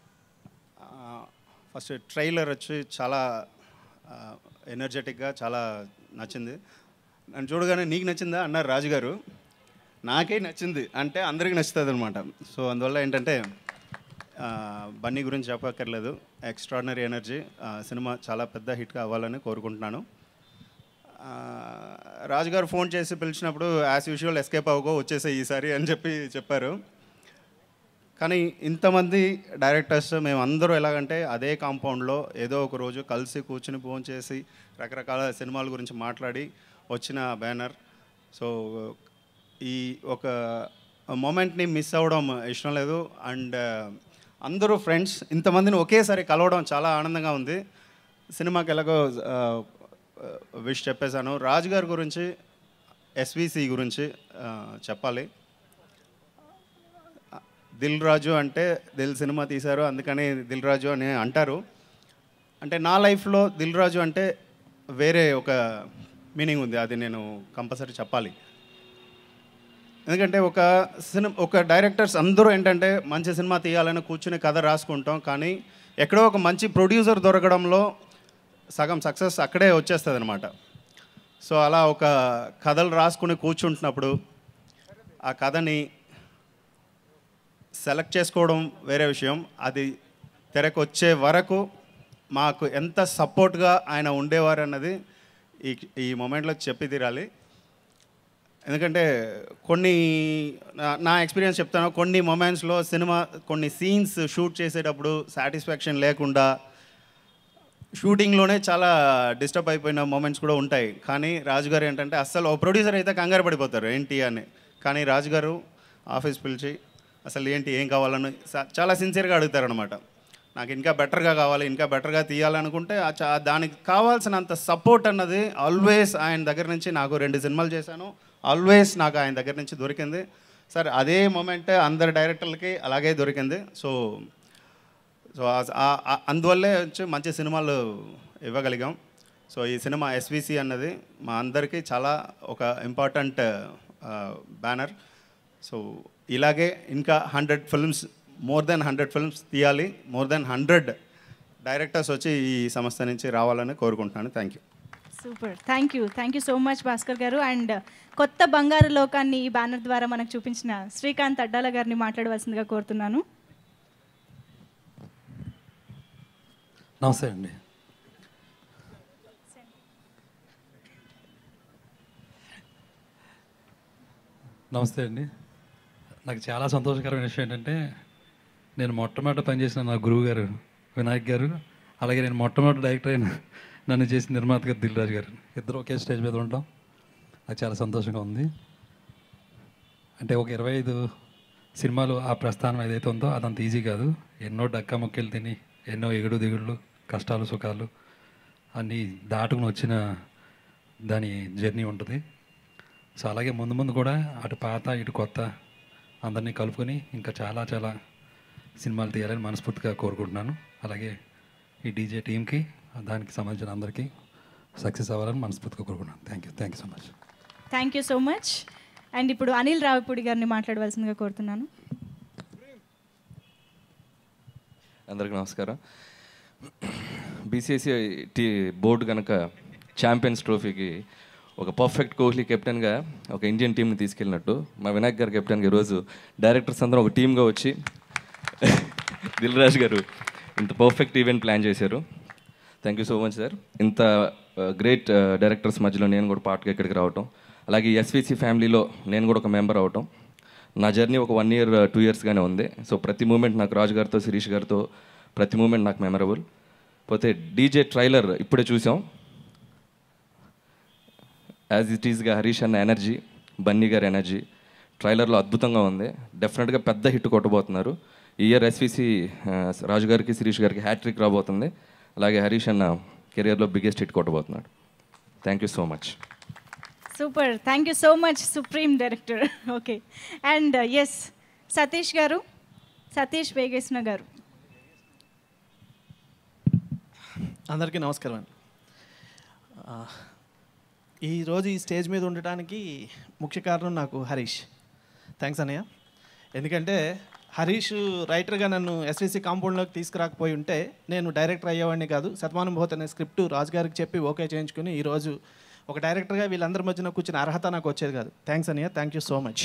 ఫస్ట్ ట్రైలర్ వచ్చి చాలా ఎనర్జెటిక్గా చాలా నచ్చింది నన్ను చూడగానే నీకు నచ్చిందా అన్నారు రాజుగారు నాకే నచ్చింది అంటే అందరికీ నచ్చుతుంది అనమాట సో అందువల్ల ఏంటంటే ఆ, బన్నీ గురించి చెప్పక్కర్లేదు ఎక్స్ట్రాడినరీ ఎనర్జీ సినిమా చాలా పెద్ద హిట్గా అవ్వాలని కోరుకుంటున్నాను ఆ, రాజుగారు ఫోన్ చేసి పిలిచినప్పుడు యాజ్ యూజువల్ ఎస్కేప్ అవ్వకో వచ్చేసే ఈసారి అని చెప్పి చెప్పారు కానీ ఇంతమంది డైరెక్టర్స్ మేము అందరూ ఎలాగంటే అదే కాంపౌండ్లో ఏదో ఒక రోజు కలిసి కూర్చుని ఫోన్ చేసి రకరకాల సినిమాల గురించి మాట్లాడి వచ్చిన బ్యానర్ సో ఈ ఒక మూమెంట్ని మిస్ అవ్వడం ఇష్టం లేదు అండ్ అందరూ ఫ్రెండ్స్ ఇంతమందిని ఒకేసారి కలవడం చాలా ఆనందంగా ఉంది సినిమాకి ఎలాగో విష్ చెప్పేశాను రాజు గారి గురించి ఎస్విసి గురించి ఆ, చెప్పాలి దిల్ రాజు అంటే దిల్ సినిమా తీశారు అందుకని దిల్ రాజు అని అంటారు అంటే నా లైఫ్లో దిల్ రాజు అంటే వేరే ఒక మీనింగ్ ఉంది అది నేను కంపల్సరీ చెప్పాలి ఎందుకంటే ఒక సినిమా ఒక డైరెక్టర్స్ అందరూ ఏంటంటే మంచి సినిమా తీయాలని కూర్చుని కథ రాసుకుంటాం కానీ ఎక్కడో ఒక మంచి ప్రొడ్యూసర్ దొరకడంలో సగం సక్సెస్ అక్కడే వచ్చేస్తుంది అనమాట సో అలా ఒక కథలు రాసుకుని కూర్చుంటున్నప్పుడు ఆ కథని సెలెక్ట్ చేసుకోవడం వేరే విషయం అది తెరకు వచ్చే వరకు మాకు ఎంత సపోర్ట్గా ఆయన ఉండేవారు అన్నది ఈ ఈ మూమెంట్లో చెప్పి తీరాలి ఎందుకంటే కొన్ని నా- నా ఎక్స్పీరియన్స్ చెప్తాను కొన్ని మూమెంట్స్లో సినిమా కొన్ని సీన్స్ షూట్ చేసేటప్పుడు సాటిస్ఫాక్షన్ లేకుండా షూటింగ్లోనే చాలా డిస్టర్బ్ అయిపోయిన మూమెంట్స్ కూడా ఉంటాయి కానీ రాజుగారు ఏంటంటే అస్సలు ఓ ప్రొడ్యూసర్ అయితే కంగారు పడిపోతారు ఏంటి అని కానీ రాజుగారు ఆఫీస్ పిలిచి అసలు ఏంటి ఏం కావాలని స- చాలా సిన్సియర్గా అడుగుతారు అనమాట నాకు ఇంకా బెటర్గా కావాలి ఇంకా బెటర్గా తీయాలనుకుంటే ఆ చా- దానికి కావాల్సినంత సపోర్ట్ అన్నది ఆల్వేస్ ఆయన దగ్గర నుంచి నాకు రెండు సినిమాలు చేశాను ఆల్వేస్ నాకు ఆయన దగ్గర నుంచి దొరికింది సార్ అదే మూమెంట్ అందరు డైరెక్టర్లకి అలాగే దొరికింది సో సో ఆ- ఆ- ఆ- అందువల్లే వచ్చి మంచి సినిమాలు ఇవ్వగలిగాం సో ఈ సినిమా ఎస్విసి అన్నది మా అందరికీ చాలా ఒక ఇంపార్టెంట్ బ్యానర్ సో ఇలాగే ఇంకా hundred films more than hundred films తీయాలి మోర్ దెన్ హండ్రెడ్ డైరెక్టర్స్ వచ్చి ఈ సంస్థ నుంచి రావాలని కోరుకుంటున్నాను thank you super thank you thank you so much Bhaskar గారు అండ్ కొత్త బంగారు లోకాన్ని ఈ బ్యానర్ ద్వారా మనకు చూపించిన శ్రీకాంత్ అడ్డాల గారిని మాట్లాడవలసిందిగా కోరుతున్నాను నమస్తే అండి నమస్తే అండి నాకు చాలా సంతోషకరమైన విషయం ఏంటంటే నేను మొట్టమొదట పనిచేసిన నా గురువు గారు వినాయక్ గారు అలాగే నేను మొట్టమొదటి డైరెక్టర్ అయిన నన్ను చేసిన నిర్మాత గారు దిల్ రాజు గారు ఇద్దరు ఒకే స్టేజ్ మీద ఉంటాం నాకు చాలా సంతోషంగా ఉంది అంటే ఒక ఇరవై ఐదు సినిమాలు ఆ ప్రస్థానం ఏదైతే ఉందో అదంత ఈజీ కాదు ఎన్నో డక్కా మొక్కలు తిని ఎన్నో ఎగుడు దిగుళ్ళు కష్టాలు సుఖాలు అన్నీ దాటుకుని వచ్చిన దాని జర్నీ ఉంటుంది సో అలాగే ముందు ముందు కూడా అటు పాత ఇటు కొత్త అందరినీ కలుపుకొని ఇంకా చాలా చాలా సినిమాలు తీయాలని మనస్ఫూర్తిగా కోరుకుంటున్నాను అలాగే ఈ డీజే టీంకి దానికి సంబంధించిన అందరికీ సక్సెస్ అవ్వాలని మనస్ఫూర్తిగా కోరుకుంటున్నాను thank you thank you so much thank you so much and ఇప్పుడు అనిల్ రావిపూడి గారిని మాట్లాడవలసిందిగా కోరుతున్నాను అందరికీ నమస్కారం బీసీసీ టీ బోర్డు కనుక ఛాంపియన్స్ ట్రోఫీకి ఒక పర్ఫెక్ట్ కోహ్లీ కెప్టెన్గా ఒక ఇండియన్ టీంని తీసుకెళ్ళినట్టు మా వినాయక్ గారు కెప్టెన్గా ఈరోజు డైరెక్టర్స్ అందరం ఒక టీమ్గా వచ్చి దిల్ రాజు గారు ఇంత పర్ఫెక్ట్ ఈవెంట్ ప్లాన్ చేశారు thank you so much sir ఇంత గ్రేట్ డైరెక్టర్స్ మధ్యలో నేను కూడా పార్ట్గా ఇక్కడికి రావటం అలాగే ఎస్విసి ఫ్యామిలీలో నేను కూడా ఒక మెంబర్ అవటం నా జర్నీ ఒక వన్ ఇయర్ టూ ఇయర్స్గానే ఉంది సో ప్రతి మూమెంట్ నాకు రాజు గారితో శిరీష్ గారితో ప్రతి మూమెంట్ నాకు మెమరబుల్ పోతే డీజే ట్రైలర్ ఇప్పుడే చూసాం యాజ్ ఇట్ ఈస్గా హరీష్ అన్న ఎనర్జీ బన్నీ గారి ఎనర్జీ ట్రైలర్లో అద్భుతంగా ఉంది డెఫినెట్గా పెద్ద హిట్ కొట్టబోతున్నారు ఈ ఇయర్ ఎస్విసి రాజు గారికి శిరీష్ గారికి హ్యాట్రిక్ రాబోతుంది అలాగే హరీష్ అన్న కెరియర్లో బిగ్గెస్ట్ హిట్ కొట్టబోతున్నాడు thank you so much super thank you so much supreme director okay and yes Satish గారు సతీష్ వేగేశ్న గారు అందరికీ నమస్కారం అండి ఆ, ఈరోజు ఈ స్టేజ్ మీద ఉండటానికి ముఖ్య కారణం నాకు హరీష్ థ్యాంక్స్ అన్నయ్య ఎందుకంటే హరీష్ రైటర్గా నన్ను ఎస్విసి కాంపౌండ్లోకి తీసుకురాకపోయి ఉంటే నేను డైరెక్టర్ అయ్యేవాడిని కాదు శతమానుభూత అనే స్క్రిప్ట్ రాజు గారికి చెప్పి ఓకే చేయించుకుని ఈరోజు ఒక డైరెక్టర్గా వీళ్ళందరి మధ్యన కూర్చున్న అర్హత నాకు వచ్చేది కాదు థ్యాంక్స్ అన్నయ్య thank you so much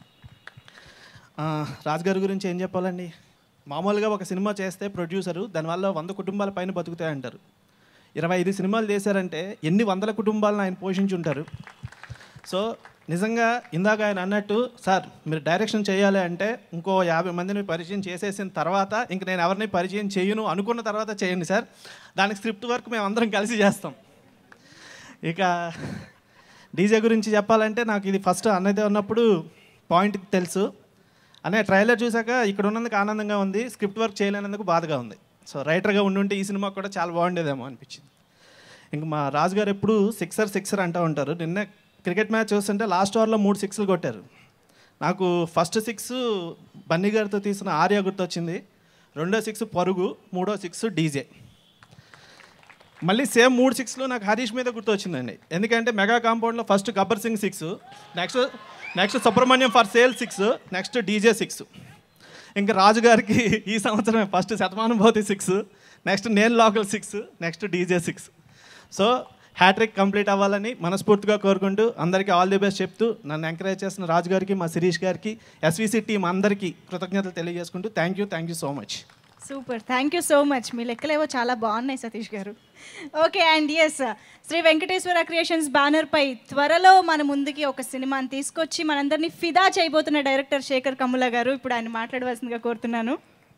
Raju గారి గురించి ఏం చెప్పాలండి మామూలుగా ఒక సినిమా చేస్తే ప్రొడ్యూసరు దానివల్ల వంద కుటుంబాల పైన బతుకుతాయి అంటారు ఇరవై ఐదు సినిమాలు చేశారంటే ఎన్ని వందల కుటుంబాలను ఆయన పోషించి ఉంటారు సో నిజంగా ఇందాక ఆయన అన్నట్టు సార్ మీరు డైరెక్షన్ చేయాలి అంటే ఇంకో యాభై మందిని పరిచయం చేసేసిన తర్వాత ఇంక నేను ఎవరిని పరిచయం చేయను అనుకున్న తర్వాత చేయండి సార్ దానికి స్క్రిప్ట్ వర్క్ మేము అందరం కలిసి చేస్తాం ఇక డీజే గురించి చెప్పాలంటే నాకు ఇది ఫస్ట్ అన్నయ్యతో ఉన్నప్పుడు పాయింట్ తెలుసు అనే ట్రైలర్ చూసాక ఇక్కడ ఉన్నందుకు ఆనందంగా ఉంది స్క్రిప్ట్ వర్క్ చేయలేనందుకు బాధగా ఉంది సో రైటర్గా ఉండుంటే ఈ సినిమా కూడా చాలా బాగుండేదేమో అనిపించింది ఇంక మా రాజు గారు ఎప్పుడు సిక్సర్ సిక్సర్ అంటూ ఉంటారు నిన్న క్రికెట్ మ్యాచ్ చూస్తుంటే లాస్ట్ ఓవర్లో మూడు సిక్స్లు కొట్టారు నాకు ఫస్ట్ సిక్స్ బన్నీ గారితో తీసిన ఆర్య గుర్తొచ్చింది రెండో సిక్స్ పరుగు మూడో సిక్స్ డీజే మళ్ళీ సేమ్ మూడు సిక్స్లో నాకు హరీష్ మీద గుర్తొచ్చిందండి ఎందుకంటే మెగా కాంపౌండ్లో first Gabbar Singh six next next Subrahmanyam for sale six next DJ six ఇంకా రాజు గారికి ఈ సంవత్సరమే ఫస్ట్ శతమానుభూతి సిక్స్ నెక్స్ట్ నేను local six next DJ six so hat trick complete అవ్వాలని మనస్ఫూర్తిగా కోరుకుంటూ అందరికీ ఆల్ ది బెస్ట్ చెప్తూ నన్ను ఎంకరేజ్ చేసిన రాజు గారికి మా శిరీష్ గారికి ఎస్వీసీ టీం అందరికీ కృతజ్ఞతలు తెలియజేసుకుంటూ thank you thank you so much super thank you so much మీ లెక్కలేవో చాలా బాగున్నాయి సతీష్ గారు okay and yes Sri Venkateswara creations banner పై త్వరలో మన ముందుకి ఒక సినిమాని తీసుకొచ్చి మనందరినీ ఫిదా చేయబోతున్న డైరెక్టర్ శేఖర్ కమ్ముల గారు ఇప్పుడు ఆయన మాట్లాడవలసిందిగా కోరుతున్నాను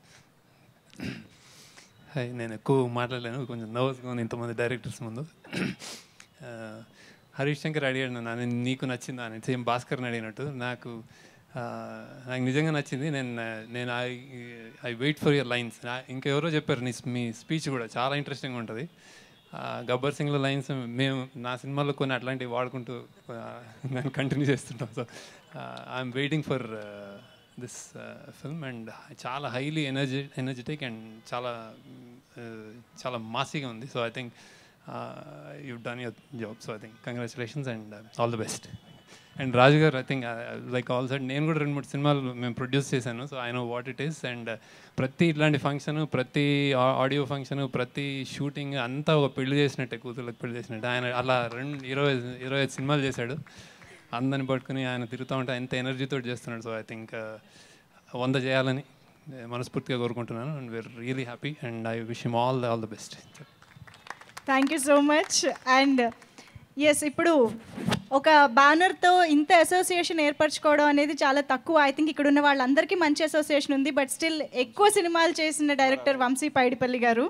హాయ్ నేను ఎక్కువ మాట్లాడలేను కొంచెం నర్వస్గా ఉంది ఇంతమంది డైరెక్టర్స్ ముందు ఆ, హరీష్ శంకర్ అడిగాడు నన్ను "నేను నీకు నచ్చిందా అని సేమ్ భాస్కర్ని అడిగినట్టు నాకు ఆ, నాకు నిజంగా నచ్చింది నేను నేను I I wait for your lines ఇంకెవరో చెప్పారు నీ మీ స్పీచ్ కూడా చాలా ఇంట్రెస్టింగ్ ఉంటుంది ఆ, గబ్బర్ సింగ్లో లైన్స్ మేము నా సినిమాలో కొన్ని అట్లాంటివి వాడుకుంటూ నేను కంటిన్యూ చేస్తుంటాం so I'm waiting for this film and చాలా హైలీ ఎనర్జీ ఎనర్జెటిక్ అండ్ చాలా uh, చాలా మాసీగా ఉంది so I think you done your job so I think congratulations and all the best and Raju గారు I think like all side నేను కూడా రెండు మూడు సినిమాలు మేము ప్రొడ్యూస్ చేశాను so I know what it is and ప్రతి ఇట్లాంటి ఫంక్షన్ ప్రతి ఆడియో ఫంక్షన్ ప్రతి షూటింగ్ అంతా ఒక పెళ్లి చేసినట్టే కూతుర్లకు పెళ్లి చేసినట్టు ఆయన అలా రెండు ఇరవై ఇరవై ఐదు సినిమాలు చేశాడు అందరిని పట్టుకుని ఆయన తిరుగుతూ ఉంటే ఎంత ఎనర్జీతో చేస్తున్నాడు సో ఐ థింక్ వంద చేయాలని మనస్ఫూర్తిగా కోరుకుంటున్నాను and we are really happy and I wish him all the all the best thank you so much and yes ఇప్పుడు ఒక బ్యానర్తో ఇంత అసోసియేషన్ ఏర్పరచుకోవడం అనేది చాలా తక్కువ ఐ థింక్ ఇక్కడ ఉన్న వాళ్ళందరికీ మంచి అసోసియేషన్ ఉంది బట్ స్టిల్ ఎక్కువ సినిమాలు చేసిన డైరెక్టర్ వంశీ పైడిపల్లి గారు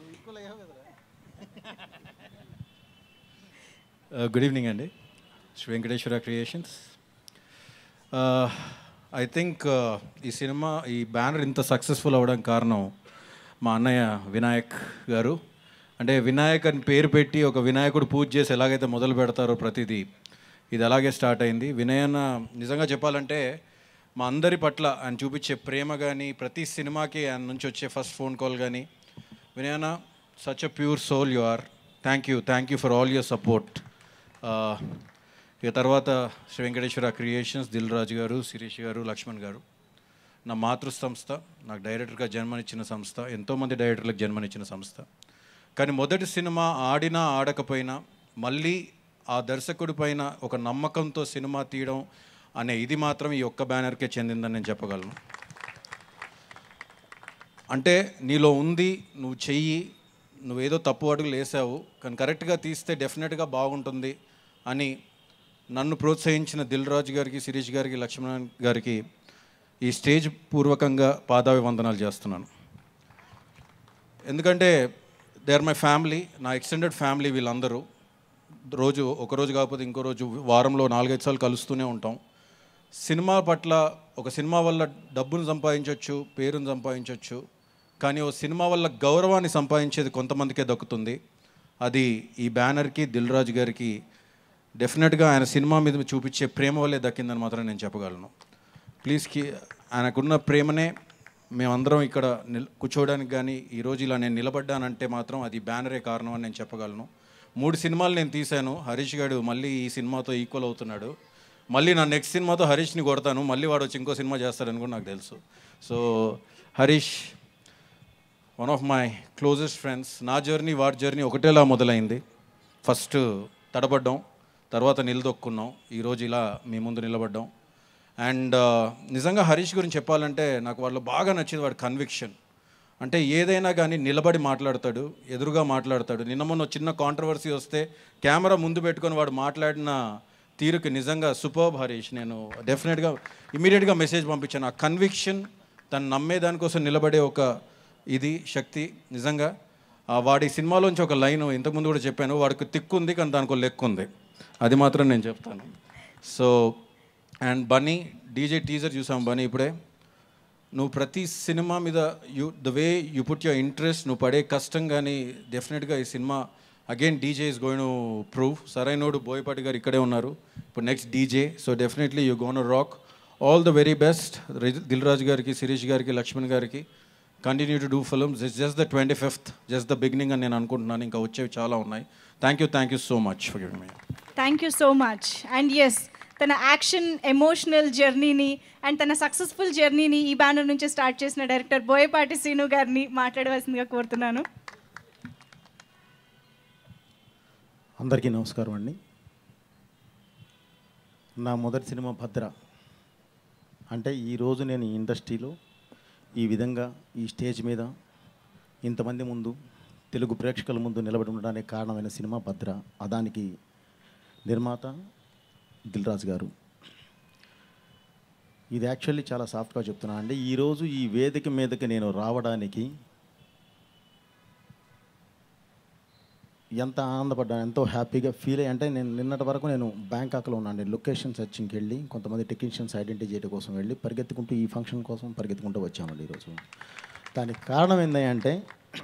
గుడ్ ఈవినింగ్ అండి Sri Venkateswara creations I think ఈ సినిమా ఈ బ్యానర్ ఇంత సక్సెస్ఫుల్ అవ్వడం కారణం మా అన్నయ్య వినాయక్ గారు అంటే వినాయక్ అని పేరు పెట్టి ఒక వినాయకుడు పూజ చేసి ఎలాగైతే మొదలు పెడతారో ప్రతిదీ ఇది అలాగే స్టార్ట్ అయింది వినయన్న నిజంగా చెప్పాలంటే మా అందరి పట్ల ఆయన చూపించే ప్రేమ కానీ ప్రతి సినిమాకి ఆయన నుంచి వచ్చే ఫస్ట్ ఫోన్ కాల్ కానీ వినయన్న such a pure soul you are thank you thank you for all your support ఇక తర్వాత శ్రీ వెంకటేశ్వర క్రియేషన్స్ దిల్ రాజు గారు శిరీష్ గారు లక్ష్మణ్ గారు నా మాతృ సంస్థ నాకు డైరెక్టర్గా జన్మనిచ్చిన సంస్థ ఎంతోమంది డైరెక్టర్లకు జన్మనిచ్చిన సంస్థ కానీ మొదటి సినిమా ఆడినా ఆడకపోయినా మళ్ళీ ఆ దర్శకుడి పైన ఒక నమ్మకంతో సినిమా తీయడం అనే ఇది మాత్రం ఈ ఒక్క బ్యానర్కే చెందిందని నేను చెప్పగలను అంటే నీలో ఉంది నువ్వు చెయ్యి నువ్వేదో తప్పు అడుగులు వేసావు కానీ కరెక్ట్గా తీస్తే డెఫినెట్గా బాగుంటుంది అని నన్ను ప్రోత్సహించిన దిల్ రాజు గారికి శిరీష్ గారికి లక్ష్మణ్ గారికి ఈ స్టేజ్ పూర్వకంగా పాదాభివందనాలు చేస్తున్నాను ఎందుకంటే దే ఆర్ మై ఫ్యామిలీ నా ఎక్స్టెండెడ్ ఫ్యామిలీ వీళ్ళందరూ రోజు ఒక రోజు కాకపోతే ఇంకో రోజు వారంలో నాలుగైదు సార్లు కలుస్తూనే ఉంటాం సినిమా పట్ల ఒక సినిమా వల్ల డబ్బును సంపాదించవచ్చు పేరును సంపాదించవచ్చు కానీ ఓ సినిమా వల్ల గౌరవాన్ని సంపాదించేది కొంతమందికే దక్కుతుంది అది ఈ బ్యానర్కి దిల్ రాజు గారికి డెఫినెట్గా ఆయన సినిమా మీద చూపించే ప్రేమ వల్లే దక్కిందని మాత్రం నేను చెప్పగలను ప్లీజ్ కి ఆయనకున్న ప్రేమనే మేమందరం ఇక్కడ నిల్ కూర్చోవడానికి కానీ ఈరోజు ఇలా నేను నిలబడ్డానంటే మాత్రం అది బ్యానరే కారణం అని నేను చెప్పగలను మూడు సినిమాలు నేను తీశాను హరీష్ గారు మళ్ళీ ఈ సినిమాతో ఈక్వల్ అవుతున్నాడు మళ్ళీ నా నెక్స్ట్ సినిమాతో హరీష్ని కొడతాను మళ్ళీ వాడు వచ్చి ఇంకో సినిమా చేస్తాడని కూడా నాకు తెలుసు so Harish one of my closest friends నా జర్నీ వాడి జర్నీ ఒకటేలా మొదలైంది ఫస్ట్ తడబడ్డాం తర్వాత నిలదొక్కున్నాం ఈరోజు ఇలా మీ ముందు నిలబడ్డాం అండ్ నిజంగా హరీష్ గురించి చెప్పాలంటే నాకు వాళ్ళు బాగా నచ్చింది వాడి కన్విక్షన్ అంటే ఏదైనా కానీ నిలబడి మాట్లాడతాడు ఎదురుగా మాట్లాడతాడు నిన్న మొన్న చిన్న కాంట్రవర్సీ వస్తే కెమెరా ముందు పెట్టుకొని వాడు మాట్లాడిన తీరుకి నిజంగా సూపర్బ్ హరీష్ నేను డెఫినెట్గా ఇమీడియట్గా మెసేజ్ పంపించాను ఆ కన్విక్షన్ తను నమ్మే దానికోసం నిలబడే ఒక ఇది శక్తి నిజంగా ఆ వాడి సినిమాలోంచి ఒక లైన్ ఇంతకుముందు కూడా చెప్పాను వాడికి తిక్కు ఉంది కానీ దానికి ఒక లెక్కు ఉంది అది మాత్రం నేను చెప్తాను so and Bunny DJ teaser చూసాం బన్నీ ఇప్పుడే నువ్వు ప్రతి సినిమా మీద you the way you put your interest నువ్వు పడే కష్టం కానీ డెఫినెట్గా ఈ సినిమా again DJ is going prove Sarrainodu Boyapati గారు ఇక్కడే ఉన్నారు ఇప్పుడు next DJ so definitely you gonna rock all the very best Dil Raju గారికి శిరీష్ గారికి లక్ష్మణ్ గారికి continue to do films it's just the twenty fifth just the beginning అని నేను అనుకుంటున్నాను ఇంకా వచ్చేవి చాలా ఉన్నాయి thank you thank you so much for giving me thank you so much and yes తన యాక్షన్ ఎమోషనల్ జర్నీని అండ్ తన సక్సెస్ఫుల్ జర్నీని ఈ బ్యానర్ నుంచి స్టార్ట్ చేసిన డైరెక్టర్ బోయపాటి శ్రీను గారిని మాట్లాడవలసిందిగా కోరుతున్నాను అందరికీ నమస్కారం అండి నా మొదటి సినిమా భద్ర అంటే ఈరోజు నేను ఈ ఇండస్ట్రీలో ఈ విధంగా ఈ స్టేజ్ మీద ఇంతమంది ముందు తెలుగు ప్రేక్షకుల ముందు నిలబడి ఉండడానికి కారణమైన సినిమా భద్ర అదానికి నిర్మాత దిల్రాజు గారు ఇది యాక్చువల్లీ చాలా సాఫ్ట్గా చెప్తున్నా అండి ఈరోజు ఈ వేదిక మీదకి నేను రావడానికి ఎంత ఆనందపడ్డాను ఎంతో హ్యాపీగా ఫీల్ అయ్యి అంటే నేను నిన్నటి వరకు నేను బ్యాంకాక్లో ఉన్నాను లొకేషన్ సెర్చింగ్కి వెళ్ళి కొంతమంది టెక్నీషియన్స్ ఐడెంటిఫై చేయడం కోసం వెళ్ళి పరిగెత్తుకుంటూ ఈ ఫంక్షన్ కోసం పరిగెత్తుకుంటూ వచ్చామండి ఈరోజు దానికి కారణం ఏంటంటే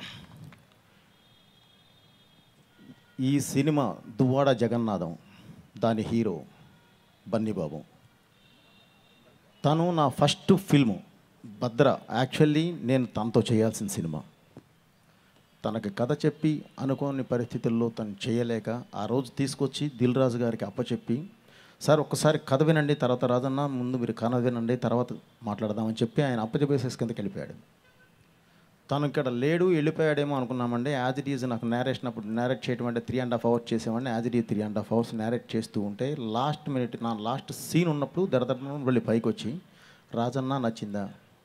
ఈ సినిమా దువ్వాడ జగన్నాథం దాని హీరో బన్నీబాబు తను నా ఫస్ట్ ఫిల్ము భద్ర యాక్చువల్లీ నేను తనతో చేయాల్సిన సినిమా తనకి కథ చెప్పి అనుకోని పరిస్థితుల్లో తను చేయలేక ఆ రోజు తీసుకొచ్చి దిల్ రాజు గారికి అప్పచెప్పి సార్ ఒక్కసారి కథ వినండి తర్వాత రాజన్న ముందు మీరు కథ వినండి తర్వాత మాట్లాడదామని చెప్పి ఆయన అప్పచెప్పేసేసి కిందకి వెళ్ళిపోయాడు తను ఇక్కడ లేడు వెళ్ళిపోయాడేమో అనుకున్నామండి యాజ్ ఇట్ ఈజ్ నాకు నేరేషన్ అప్పుడు నేరేట్ చేయడం అంటే త్రీ అండ్ హాఫ్ అవర్స్ చేసామండి as it is three and half hours narrate చేస్తూ ఉంటే లాస్ట్ మినిట్ నా లాస్ట్ సీన్ ఉన్నప్పుడు దడదడ వెళ్ళి పైకి వచ్చి రాజన్న నచ్చిందా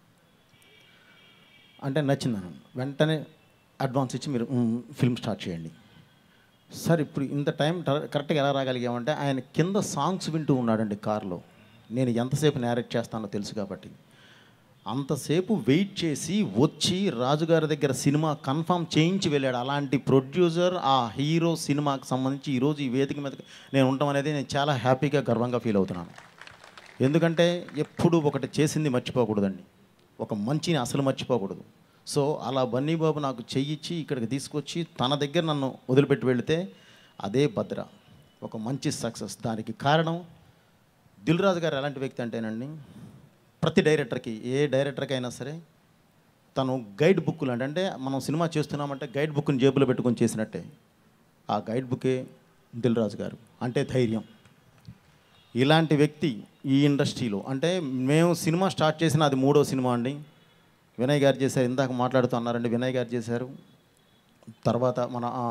అంటే నచ్చిందను వెంటనే అడ్వాన్స్ ఇచ్చి మీరు ఫిల్మ్ స్టార్ట్ చేయండి సార్ ఇప్పుడు ఇంత టైం ట- కరెక్ట్గా ఎలా రాగలిగామంటే ఆయన కింద సాంగ్స్ వింటూ ఉన్నాడండి కార్లో నేను ఎంతసేపు నేరేట్ చేస్తానో తెలుసు కాబట్టి అంతసేపు వెయిట్ చేసి వచ్చి రాజుగారి దగ్గర సినిమా కన్ఫర్మ్ చేయించి వెళ్ళాడు అలాంటి ప్రొడ్యూసర్ ఆ హీరో సినిమాకి సంబంధించి ఈరోజు ఈ వేదిక మీద నేను ఉండటం అనేది నేను చాలా హ్యాపీగా గర్వంగా ఫీల్ అవుతున్నాను ఎందుకంటే ఎప్పుడు ఒకటి చేసింది మర్చిపోకూడదండి ఒక మంచిని అసలు మర్చిపోకూడదు సో అలా బన్నీ బాబు నాకు చెయ్యిచ్చి ఇక్కడికి తీసుకొచ్చి తన దగ్గర నన్ను వదిలిపెట్టి వెళితే అదే భద్ర ఒక మంచి సక్సెస్ దానికి కారణం దిల్ రాజు గారు ఎలాంటి వ్యక్తి అంటేనండి ప్రతి డైరెక్టర్కి ఏ డైరెక్టర్కి అయినా సరే తను గైడ్ బుక్లు అంటే అంటే మనం సినిమా చేస్తున్నామంటే గైడ్ బుక్ని జేబులో పెట్టుకొని చేసినట్టే ఆ గైడ్ బుకే దిల్ రాజు గారు అంటే ధైర్యం ఇలాంటి వ్యక్తి ఈ ఇండస్ట్రీలో అంటే మేము సినిమా స్టార్ట్ చేసిన అది మూడో సినిమా అండి వినయ్ గారు చేశారు ఇందాక మాట్లాడుతూ అన్నారండి వినయ్ గారు చేశారు తర్వాత మన ఆ,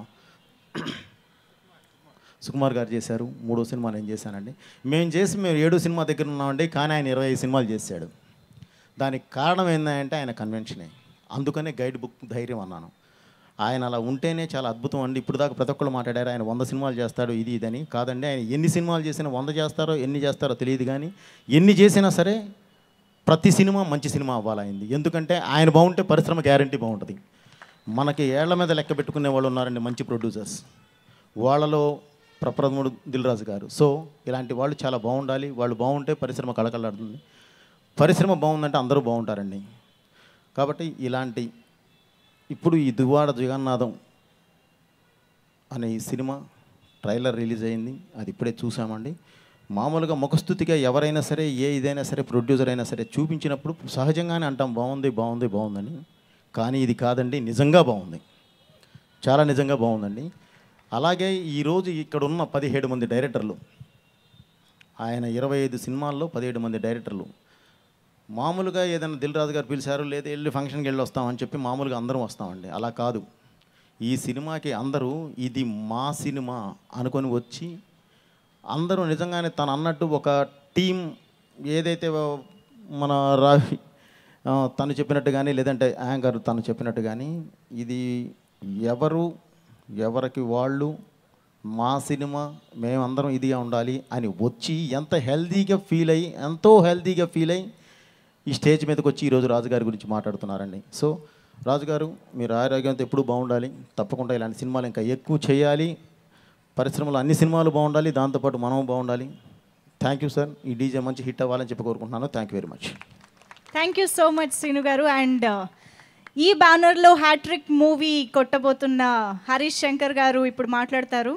సుకుమార్ గారు చేశారు మూడో సినిమా నేను చేశానండి మేము చేసి మేము ఏడు సినిమా దగ్గర ఉన్నామండి కానీ ఆయన ఇరవై ఐదు సినిమాలు చేశాడు దానికి కారణం ఏంటంటే ఆయన కన్వెన్షనే అందుకనే గైడ్ బుక్ ధైర్యం అన్నాను ఆయన అలా ఉంటేనే చాలా అద్భుతం అండి ఇప్పుడు దాకా ప్రతి ఒక్కళ్ళు మాట్లాడారు ఆయన వంద సినిమాలు చేస్తాడు ఇది ఇదని కాదండి ఆయన ఎన్ని సినిమాలు చేసినా వంద చేస్తారో ఎన్ని చేస్తారో తెలియదు కానీ ఎన్ని చేసినా సరే ప్రతి సినిమా మంచి సినిమా అవ్వాలైంది ఎందుకంటే ఆయన బాగుంటే పరిశ్రమ గ్యారంటీ బాగుంటుంది మనకి ఏళ్ల మీద లెక్క పెట్టుకునే వాళ్ళు ఉన్నారండి మంచి ప్రొడ్యూసర్స్ వాళ్ళలో ప్రప్రథముడు దిల్రాజు గారు సో ఇలాంటి వాళ్ళు చాలా బాగుండాలి వాళ్ళు బాగుంటే పరిశ్రమ కళకళలాడుతుంది పరిశ్రమ బాగుందంటే అందరూ బాగుంటారండి కాబట్టి ఇలాంటి ఇప్పుడు ఈ దువ్వాడ జగన్నాథం అనే ఈ సినిమా ట్రైలర్ రిలీజ్ అయింది అది ఇప్పుడే చూసామండి మామూలుగా ముఖస్థుతిగా ఎవరైనా సరే ఏ ఇదైనా సరే ప్రొడ్యూసర్ అయినా సరే చూపించినప్పుడు సహజంగానే అంటాం బాగుంది బాగుంది బాగుందని కానీ ఇది కాదండి నిజంగా బాగుంది చాలా నిజంగా బాగుందండి అలాగే ఈరోజు ఇక్కడ ఉన్న పదిహేడు మంది డైరెక్టర్లు ఆయన ఇరవై ఐదు సినిమాల్లో పదిహేడు మంది డైరెక్టర్లు మామూలుగా ఏదైనా దిల్ రాజు గారు పిలిచారు లేదా వెళ్ళి ఫంక్షన్కి వెళ్ళి వస్తామని చెప్పి మామూలుగా అందరం వస్తామండి అలా కాదు ఈ సినిమాకి అందరూ ఇది మా సినిమా అనుకొని వచ్చి అందరూ నిజంగానే తను అన్నట్టు ఒక టీం ఏదైతే మన రావి ఆ, తను చెప్పినట్టు కానీ లేదంటే యాంకర్ తను చెప్పినట్టు కానీ ఇది ఎవరు ఎవరికి వాళ్ళు మా సినిమా మేమందరం ఇదిగా ఉండాలి అని వచ్చి ఎంత హెల్తీగా ఫీల్ అయ్యి ఎంతో హెల్తీగా ఫీల్ అయ్యి ఈ స్టేజ్ మీదకి వచ్చి ఈరోజు రాజుగారి గురించి మాట్లాడుతున్నారండి సో రాజుగారు మీరు ఆరోగ్యంతో ఎప్పుడూ బాగుండాలి తప్పకుండా ఇలాంటి సినిమాలు ఇంకా ఎక్కువ చేయాలి పరిశ్రమలో అన్ని సినిమాలు బాగుండాలి దాంతోపాటు మనం బాగుండాలి థ్యాంక్ యూ సార్ ఈ డీజే మంచి హిట్ అవ్వాలని చెప్పి కోరుకుంటున్నాను thank you very much thank you so much Srinu గారు అండ్ ఈ బ్యానర్లో హ్యాట్రిక్ మూవీ కొట్టబోతున్న హరీష్ శంకర్ గారు ఇప్పుడు మాట్లాడతారు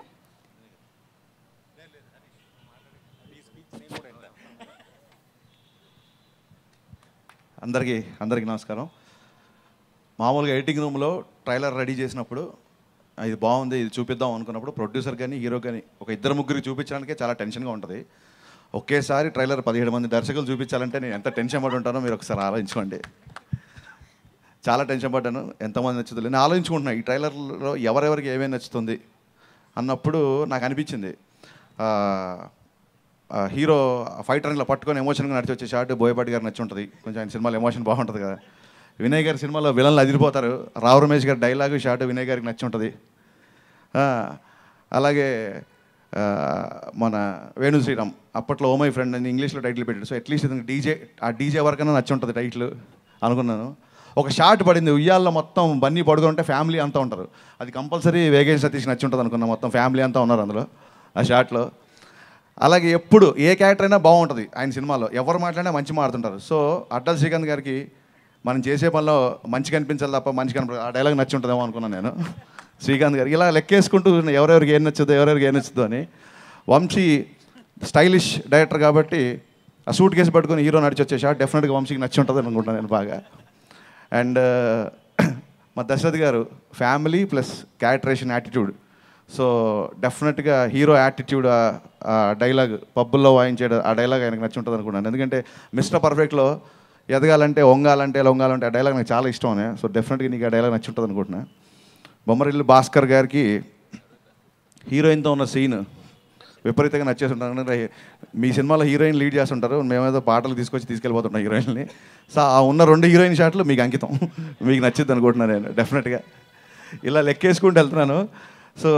అందరికీ అందరికీ నమస్కారం మామూలుగా ఎడిటింగ్ రూమ్లో ట్రైలర్ రెడీ చేసినప్పుడు "ఆ, ఇది బాగుంది ఇది చూపిద్దాం అనుకున్నప్పుడు ప్రొడ్యూసర్ కానీ హీరో కానీ ఒక ఇద్దరు ముగ్గురికి చూపించడానికే చాలా టెన్షన్గా ఉంటుంది ఒకేసారి ట్రైలర్ పదిహేడు మంది దర్శకులు చూపించాలంటే నేను ఎంత టెన్షన్ పడి ఉంటానో మీరు ఒకసారి ఆలోచించుకోండి చాలా టెన్షన్ పడ్డాను ఎంతమంది నచ్చుతుంది నేను ఆలోచించుకుంటున్నా ఈ ట్రైలర్లో ఎవరెవరికి ఏమేమి నచ్చుతుంది అన్నప్పుడు నాకు అనిపించింది ఆ, ఆ హీరో ఫైటర్ ఇలా పట్టుకొని ఎమోషన్గా నడిచి వచ్చే షాట్ బోయపాటి గారు నచ్చి ఉంటుంది కొంచెం ఆయన సినిమాలో ఎమోషన్ బాగుంటుంది కదా వినయ్ గారి సినిమాలో విలన్లు అదిరిపోతారు రావు రమేష్ గారి డైలాగు షాట్ వినయ్ గారికి నచ్చి ఉంటుంది ఆ, అలాగే ఆ, మన వేణు శ్రీరామ్ అప్పట్లో ఓ మై ఫ్రెండ్ అని ఇంగ్లీష్లో టైటిల్ పెట్టాడు సో అట్లీస్ట్ ఇతనికి డీజే ఆ డీజే వరకైనా నచ్చి ఉంటుంది టైటిల్ అనుకున్నాను ఒక షాట్ పడింది ఉయ్యాల్లో మొత్తం బన్నీ పడుకొని ఉంటే ఫ్యామిలీ అంతా ఉంటారు అది కంపల్సరీ వేగేష్ సతీష్ నచ్చి ఉంటుంది అనుకున్నా మొత్తం ఫ్యామిలీ అంతా ఉన్నారు అందులో ఆ షాట్లో అలాగే ఎప్పుడు ఏ క్యారెక్టర్ అయినా బాగుంటుంది ఆయన సినిమాలో ఎవరు మాట్లాడినా మంచి మాడుతుంటారు సో అడ్డల్ శ్రీకాంత్ గారికి మనం చేసే పనిలో మంచి కనిపించాలి తప్ప మంచి కనిపి ఆ డైలాగ్ నచ్చి ఉంటుందేమో అనుకున్నాను నేను శ్రీకాంత్ గారికి ఇలా లెక్కేసుకుంటూ ఉన్న ఎవరెవరికి ఏం నచ్చుద్దో ఎవరెవరికి ఏం నచ్చుద్దో అని వంశీ స్టైలిష్ డైరెక్టర్ కాబట్టి ఆ సూట్ కేసు పట్టుకొని హీరో నడిచి వచ్చే షాట్ డెఫినెట్గా వంశీకి నచ్చి ఉంటుంది అనుకుంటున్నాను నేను బాగా అండ్ మా దశరథ్ గారు family plus characterisation attitude so డెఫినెట్గా హీరో యాటిట్యూడ్ ఆ డైలాగ్ పబ్బుల్లో వాయించే ఆ డైలాగ్ ఆయనకు నచ్చి ఉంటుంది అనుకున్నాను ఎందుకంటే మిస్టర్ పర్ఫెక్ట్లో ఎదగాలంటే వంగాలంటే లొంగాలంటే ఆ డైలాగ్ నాకు చాలా ఇష్టం సో డెఫినెట్గా నీకు ఆ డైలాగ్ నచ్చి ఉంటుంది అనుకుంటున్నా బొమ్మరిల్లు భాస్కర్ గారికి హీరోయిన్తో ఉన్న సీన్ విపరీతంగా నచ్చేసి ఉంటాను అంటే మీ సినిమాలో హీరోయిన్ లీడ్ చేస్తుంటారు మేమేదో పాటలు తీసుకొచ్చి తీసుకెళ్ళిపోతుంటాం హీరోయిన్ని సో ఆ ఉన్న రెండు హీరోయిన్ షాట్లు మీకు అంకితం మీకు నచ్చింది అనుకుంటున్నాను నేను డెఫినెట్గా ఇలా లెక్కేసుకుంటూ వెళ్తున్నాను సో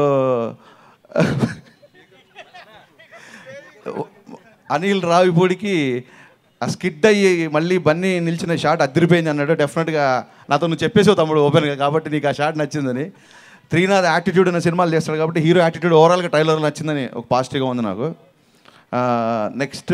అనిల్ రావిపూడికి ఆ స్కిడ్ అయ్యి మళ్ళీ బన్నీ నిలిచిన షాట్ అదిరిపోయింది అన్నాడు డెఫినెట్గా నాతో నువ్వు చెప్పేసావు తమ్ముడు ఓపెన్గా కాబట్టి నీకు ఆ షాట్ నచ్చిందని త్రీనాథ్ యాటిట్యూడ్ అనే సినిమాలు చేస్తాడు కాబట్టి హీరో యాటిట్యూడ్ ఓవరాల్గా ట్రైలర్ నచ్చిందని ఒక పాజిటివ్గా ఉంది నాకు నెక్స్ట్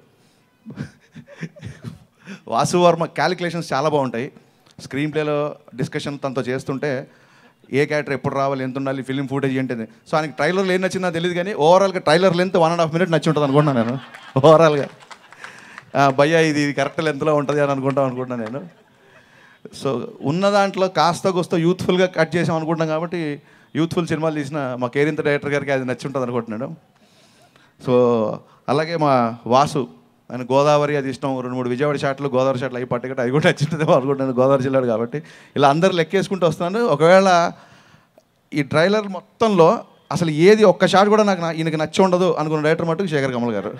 వాసు వర్మ క్యాలిక్యులేషన్స్ చాలా బాగుంటాయి స్క్రీన్ ప్లేలో డిస్కషన్ తనతో చేస్తుంటే ఏ క్యారెక్టర్ ఎప్పుడు రావాలి ఎంత ఉండాలి ఫిలిం ఫుటేజ్ ఏంటిది సో ఆయనకి ట్రైలర్లో ఏం నచ్చిందో తెలియదు కానీ ఓవరాల్గా trailer length one and half minute నచ్చి ఉంటుంది అనుకుంటున్నాను నేను ఓవరాల్గా భయ్యా ఇది కరెక్ట్ లెంత్లో ఉంటుంది అని అనుకుంటాం అనుకుంటున్నాను నేను సో ఉన్న దాంట్లో కాస్త కూస్త యూత్ఫుల్గా కట్ చేసాం అనుకుంటున్నాం కాబట్టి యూత్ఫుల్ సినిమాలు తీసిన మా కేరింత డైరెక్టర్ గారికి అది నచ్చి ఉంటుంది అనుకుంటున్నాను సో అలాగే మా వాసు ఆయన గోదావరి అది ఇష్టం రెండు మూడు విజయవాడ షాట్లు గోదావరి షాట్లు అవి పట్టుకుంటే అవి కూడా నచ్చుతుందేమో అనుకుంటున్నాను గోదావరి జిల్లాడు కాబట్టి ఇలా అందరు లెక్కేసుకుంటూ వస్తున్నాను ఒకవేళ ఈ ట్రైలర్ మొత్తంలో అసలు ఏది ఒక్క షాట్ కూడా నాకు నా- ఈయనకి నచ్చి ఉండదు అనుకున్న డైరెక్టర్ మటుకు శేఖర్ కమల్ గారు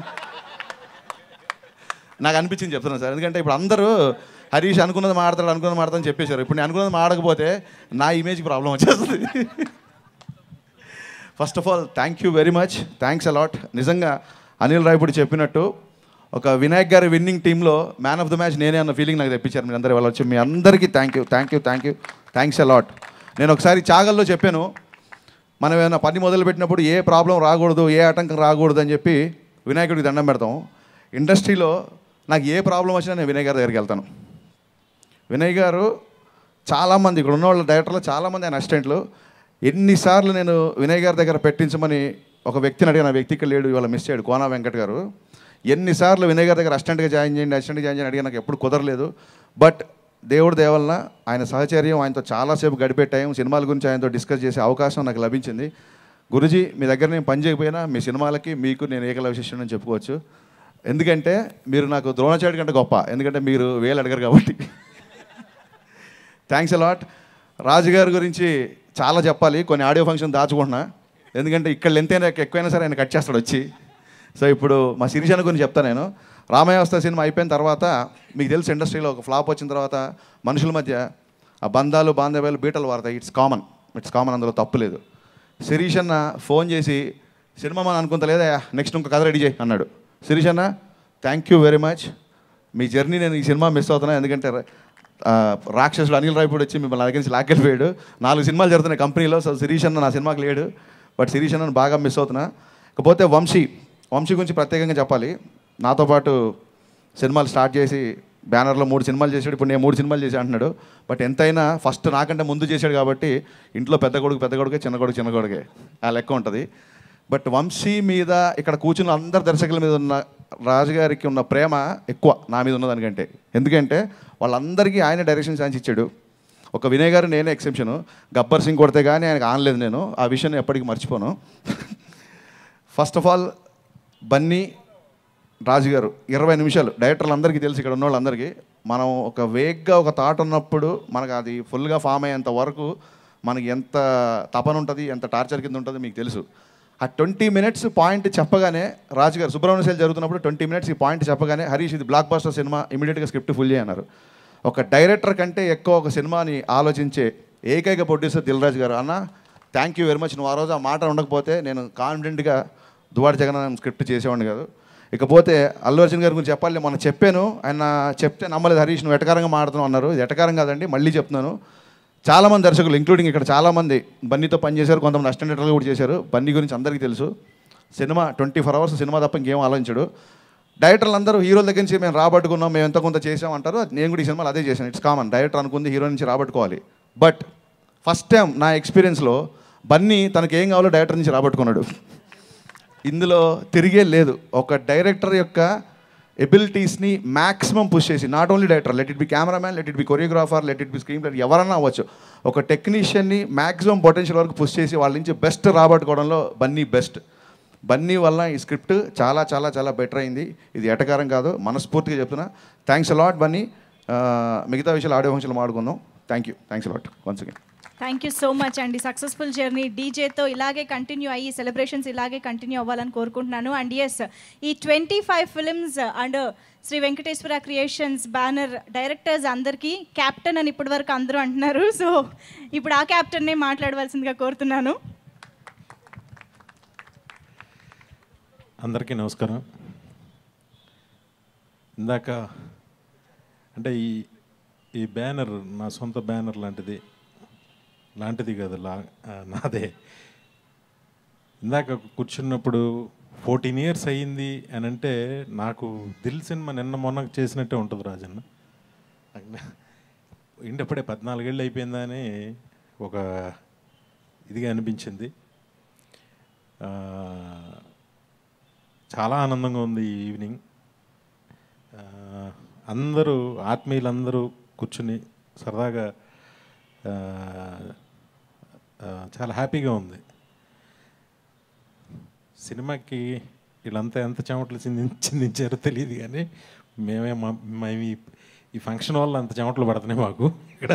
నాకు అనిపించింది చెప్తున్నాను సార్ ఎందుకంటే ఇప్పుడు అందరూ హరీష్ అనుకున్నది మాడతాడు అనుకున్నది మాడతాడని చెప్పేశారు ఇప్పుడు నేను అనుకున్నది మాడకపోతే నా ఇమేజ్ ప్రాబ్లం వచ్చేస్తుంది first of all thank you very much thanks a lot నిజంగా అనిల్ రాయపూడి చెప్పినట్టు ఒక వినాయక్ గారి విన్నింగ్ టీంలో మ్యాన్ ఆఫ్ ద మ్యాచ్ నేనే అన్న ఫీలింగ్ నాకు తెప్పించారు మీరు అందరూ వెళ్ళొచ్చు మీ అందరికీ thank you thank you thank you thanks a lot నేను ఒకసారి చాగల్లో చెప్పాను మనం ఏమైనా పని మొదలుపెట్టినప్పుడు ఏ ప్రాబ్లం రాకూడదు ఏ ఆటంకం రాకూడదు అని చెప్పి వినాయకుడికి దండం పెడతాం ఇండస్ట్రీలో నాకు ఏ ప్రాబ్లం వచ్చినా నేను వినయ్ గారి దగ్గరికి వెళ్తాను వినయ్ గారు చాలామంది ఇక్కడ ఉన్న వాళ్ళ డైరెక్టర్లు చాలామంది ఆయన అసిస్టెంట్లు ఎన్నిసార్లు నేను వినయ్ గారి దగ్గర పెట్టించమని ఒక వ్యక్తిని అడిగిన ఆ వ్యక్తి ఇక్కడ లేడు ఇవాళ మిస్ అయ్యాడు కోనా వెంకట్ గారు ఎన్నిసార్లు వినయ్ గారి దగ్గర అసిస్టెంట్గా జాయిన్ చేయండి అసిస్టెంట్గా జాయిన్ చేయండి అడిగి నాకు ఎప్పుడు కుదరలేదు బట్ దేవుడి దేవలన ఆయన సహచర్యం ఆయనతో చాలాసేపు గడిపే టైం సినిమాల గురించి ఆయనతో డిస్కస్ చేసే అవకాశం నాకు లభించింది గురుజీ మీ దగ్గర నేను పని చేయకపోయినా మీ సినిమాలకి మీకు నేను ఏకల విశిష్టం అని చెప్పుకోవచ్చు ఎందుకంటే మీరు నాకు ద్రోణాచార్య కంటే గొప్ప ఎందుకంటే మీరు వేలు అడగరు కాబట్టి థ్యాంక్స్ అలాట్ రాజుగారి గురించి చాలా చెప్పాలి కొన్ని ఆడియో ఫంక్షన్ దాచుకుంటున్నా ఎందుకంటే ఇక్కడ లెంత్ అయినా ఎక్కువైనా సరే ఆయన కట్ చేస్తాడు వచ్చి సో ఇప్పుడు మా శిరీషాని గురించి చెప్తాను నేను రామయ్యవస్థ సినిమా అయిపోయిన తర్వాత మీకు తెలుసు ఇండస్ట్రీలో ఒక ఫ్లాప్ వచ్చిన తర్వాత మనుషుల మధ్య ఆ బంధాలు బాంధవ్యాలు బీటలు వాడతాయి ఇట్స్ కామన్ ఇట్స్ కామన్ అందులో తప్పు లేదు శిరీష్ అన్న ఫోన్ చేసి సినిమా మనం అనుకుంటా లేదా నెక్స్ట్ ఇంకో కథ రెడీ చేయి అన్నాడు శిరీష్ అన్న థ్యాంక్ యూ వెరీ మచ్ మీ జర్నీ నేను ఈ సినిమా మిస్ అవుతున్నా ఎందుకంటే ఆ, రాక్షసుడు అనిల్ రాయపూడి వచ్చి మిమ్మల్ని నా దగ్గర నుంచి లాక్కెళ్ళిపోయాడు నాలుగు సినిమాలు జరుగుతున్నాయి కంపెనీలో సో శిరీష్ అన్న నా సినిమాకి లేడు బట్ శిరీష్ అన్నను బాగా మిస్ అవుతున్నా ఇకపోతే వంశీ వంశీ గురించి ప్రత్యేకంగా చెప్పాలి నాతో పాటు సినిమాలు స్టార్ట్ చేసి బ్యానర్లో మూడు సినిమాలు చేశాడు ఇప్పుడు నేను మూడు సినిమాలు చేసి అంటున్నాడు బట్ ఎంతైనా ఫస్ట్ నాకంటే ముందు చేశాడు కాబట్టి ఇంట్లో పెద్ద కొడుకు పెద్ద కొడుకే చిన్న కొడుకు చిన్న కొడుకే ఆ లెక్క ఉంటుంది బట్ వంశీ మీద ఇక్కడ కూర్చున్న అందరు దర్శకుల మీద ఉన్న రాజుగారికి ఉన్న ప్రేమ ఎక్కువ నా మీద ఉన్నదానికంటే ఎందుకంటే వాళ్ళందరికీ ఆయన డైరెక్షన్ ఛాన్స్ ఇచ్చాడు ఒక వినయ్ గారు నేనే ఎక్సెప్షను గబ్బర్ సింగ్ కొడితే కానీ ఆయనకు ఆనలేదు నేను ఆ విషయం ఎప్పటికీ మర్చిపోను first of all Bunny Raju గారు ఇరవై నిమిషాలు డైరెక్టర్లు అందరికీ తెలుసు ఇక్కడ ఉన్న వాళ్ళందరికీ మనం ఒక వేగ్గా ఒక థాట్ ఉన్నప్పుడు మనకు అది ఫుల్గా ఫామ్ అయ్యేంత వరకు మనకి ఎంత తపన ఉంటుంది ఎంత టార్చర్ కింద ఉంటుంది మీకు తెలుసు ఆ ట్వంటీ మినిట్స్ పాయింట్ చెప్పగానే రాజు గారు సుబ్రహ్మణ్య శైలి జరుగుతున్నప్పుడు ట్వంటీ మినిట్స్ ఈ పాయింట్ చెప్పగానే హరీష్ ఇది బ్లాక్ బాస్టర్ సినిమా ఇమీడియట్గా స్క్రిప్ట్ ఫుల్ చేయన్నారు ఒక డైరెక్టర్ కంటే ఎక్కువ ఒక సినిమాని ఆలోచించే ఏకైక ప్రొడ్యూసర్ దిల్రాజు గారు అన్న థ్యాంక్ యూ వెరీ మచ్ నువ్వు ఆ రోజు ఆ మాట ఉండకపోతే నేను కాన్ఫిడెంట్గా దువాడ జగన్ స్క్రిప్ట్ చేసేవాడిని కాదు ఇకపోతే అల్లు అర్జున్ గారి గురించి చెప్పాలి మొన్న చెప్పాను ఆయన చెప్తే నమ్మలేదు హరీష్ నువ్వు ఎటకారంగా మాడుతున్నావు అన్నారు ఇది ఎటకారం కాదండి మళ్ళీ చెప్తున్నాను చాలామంది దర్శకులు ఇంక్లూడింగ్ ఇక్కడ చాలామంది బన్నీతో పనిచేశారు కొంతమంది అసిస్టెంట్ కూడా చేశారు బన్నీ గురించి అందరికీ తెలుసు సినిమా ట్వంటీ ఫోర్ అవర్స్ సినిమా తప్ప ఇంకేం ఆలోచించడు డైరెక్టర్లు అందరూ హీరోల దగ్గర నుంచి మేము రాబట్టుకున్నాం మేము ఎంత కొంత చేసాం అంటారు నేను కూడా ఈ సినిమాలో అదే చేశాను ఇట్స్ కామన్ డైరెక్టర్ అనుకుంది హీరో నుంచి రాబట్టుకోవాలి బట్ ఫస్ట్ టైం నా ఎక్స్పీరియన్స్లో బన్నీ తనకి ఏం కావాలో డైరెక్టర్ నుంచి రాబట్టుకున్నాడు ఇందులో తిరిగే లేదు ఒక డైరెక్టర్ యొక్క ఎబిలిటీస్ని మ్యాక్సిమం పుష్ చేసి not only director let it be cameraman let it be choreographer let it be screenplay ఎవరన్నా అవ్వచ్చు ఒక టెక్నీషియన్ని మ్యాక్సిమం పొటెన్షియల్ వరకు పుష్ చేసి వాళ్ళ నుంచి బెస్ట్ రాబట్టుకోవడంలో బన్నీ బెస్ట్ బన్నీ వల్ల ఈ స్క్రిప్ట్ చాలా చాలా చాలా బెటర్ అయింది ఇది ఎటకారం కాదు మనస్ఫూర్తిగా చెప్తున్నా థ్యాంక్స్ అలాట్ బన్నీ ఆ, మిగతా విషయాలు ఆడియో ఫంక్షన్లో మాడుకుందాం thank you thanks a lot once again thank you so much అండి సక్సెస్ఫుల్ జర్నీ డీజేతో ఇలాగే కంటిన్యూ అయ్యి సెలబ్రేషన్స్ ఇలాగే కంటిన్యూ అవ్వాలని కోరుకుంటున్నాను అండ్ ఎస్ ఈ twenty five films and Sri Venkateswara creations banner directors అందరికీ క్యాప్టెన్ అని ఇప్పటివరకు అందరూ అంటున్నారు సో ఇప్పుడు ఆ క్యాప్టెన్నే మాట్లాడవలసిందిగా కోరుతున్నాను అందరికీ నమస్కారం ఇందాక అంటే ఈ ఈ బ్యానర్ నా సొంత బ్యానర్ లాంటిది లాంటిది కాదు లా ఆ, నాదే ఇందాక కూర్చున్నప్పుడు ఫోర్టీన్ ఇయర్స్ అయ్యింది అని అంటే నాకు దిల్ సినిమా నిన్న మొన్న చేసినట్టే ఉంటుంది రాజన్న ఇంటప్పుడే పద్నాలుగేళ్ళు అయిపోయిందా అని ఒక ఇదిగా అనిపించింది ఆ, చాలా ఆనందంగా ఉంది ఈ ఈవినింగ్ ఆ, అందరూ ఆత్మీయులందరూ కూర్చుని సరదాగా ఆ, ఆ, చాలా హ్యాపీగా ఉంది సినిమాకి వీళ్ళంతా ఎంత చెమటలు చింది చిందించారో తెలియదు కానీ మేమే మా- మేము ఈ ఈ ఫంక్షన్ వల్ల అంత చెమటలు పడుతున్నాయి మాకు ఇక్కడ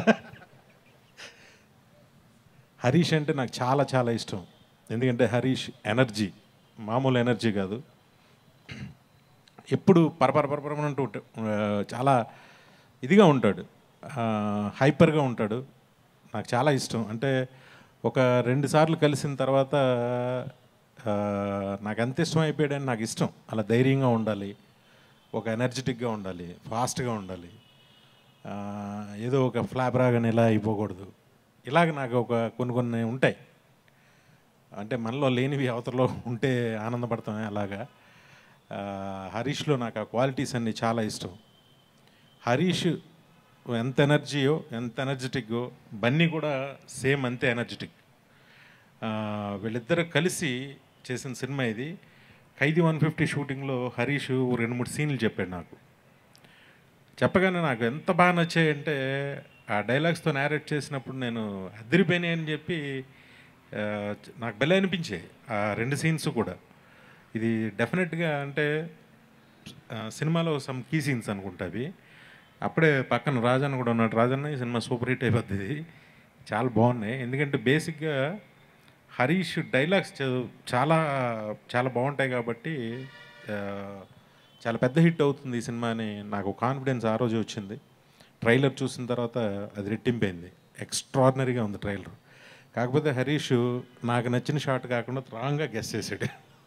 హరీష్ అంటే నాకు చాలా చాలా ఇష్టం ఎందుకంటే హరీష్ ఎనర్జీ మామూలు ఎనర్జీ కాదు ఎప్పుడు పరపర పరపరమని అంటూ ఉంటా- ఆ, చాలా ఇదిగా ఉంటాడు ఆ, హైపర్గా ఉంటాడు నాకు చాలా ఇష్టం అంటే ఒక రెండు సార్లు కలిసిన తర్వాత ఆ, నాకు ఎంత ఇష్టం అయిపోయాడని నాకు ఇష్టం అలా ధైర్యంగా ఉండాలి ఒక ఎనర్జెటిక్గా ఉండాలి ఫాస్ట్గా ఉండాలి ఆ, ఏదో ఒక ఫ్లాప్ రాగానే ఇలా అయిపోకూడదు ఇలాగ నాకు ఒక కొన్ని కొన్ని ఉంటాయి అంటే మనలో లేనివి అవతలలో ఉంటే ఆనందపడతాం అలాగా ఆ, హరీష్లో నాకు ఆ క్వాలిటీస్ అన్నీ చాలా ఇష్టం హరీష్ ఎంత ఎనర్జీయో ఎంత ఎనర్జెటిక్కో బన్నీ కూడా సేమ్ అంతే ఎనర్జెటిక్ ఆ, వీళ్ళిద్దరు కలిసి చేసిన సినిమా ఇది ఖైదీ వన్ ఫిఫ్టీ షూటింగ్లో హరీష్ ఓ రెండు మూడు సీన్లు చెప్పాడు నాకు చెప్పగానే నాకు ఎంత బాగా నచ్చాయంటే ఆ డైలాగ్స్తో నేరేట్ చేసినప్పుడు నేను అదిరిపోయినాయి అని చెప్పి ఆ, నాకు భలే అనిపించాయి ఆ రెండు సీన్స్ కూడా ఇది డెఫినెట్గా అంటే ఆ, సినిమాలో సమ్ కీ సీన్స్ అనుకుంటా అవి అప్పుడే పక్కన రాజన్న కూడా ఉన్నాడు రాజన్న ఈ సినిమా సూపర్ హిట్ అయిపోద్ది ఇది చాలా బాగున్నాయి ఎందుకంటే బేసిక్గా హరీష్ డైలాగ్స్ చ- చాలా చాలా బాగుంటాయి కాబట్టి ఆ, చాలా పెద్ద హిట్ అవుతుంది ఈ సినిమా అని నాకు కాన్ఫిడెన్స్ ఆ రోజు వచ్చింది ట్రైలర్ చూసిన తర్వాత అది రెట్టింపైంది ఎక్స్ట్రాడినరీగా ఉంది ట్రైలర్ కాకపోతే హరీష్ నాకు నచ్చిన షాట్ కాకుండా రాంగ్గా గెస్ చేసాడు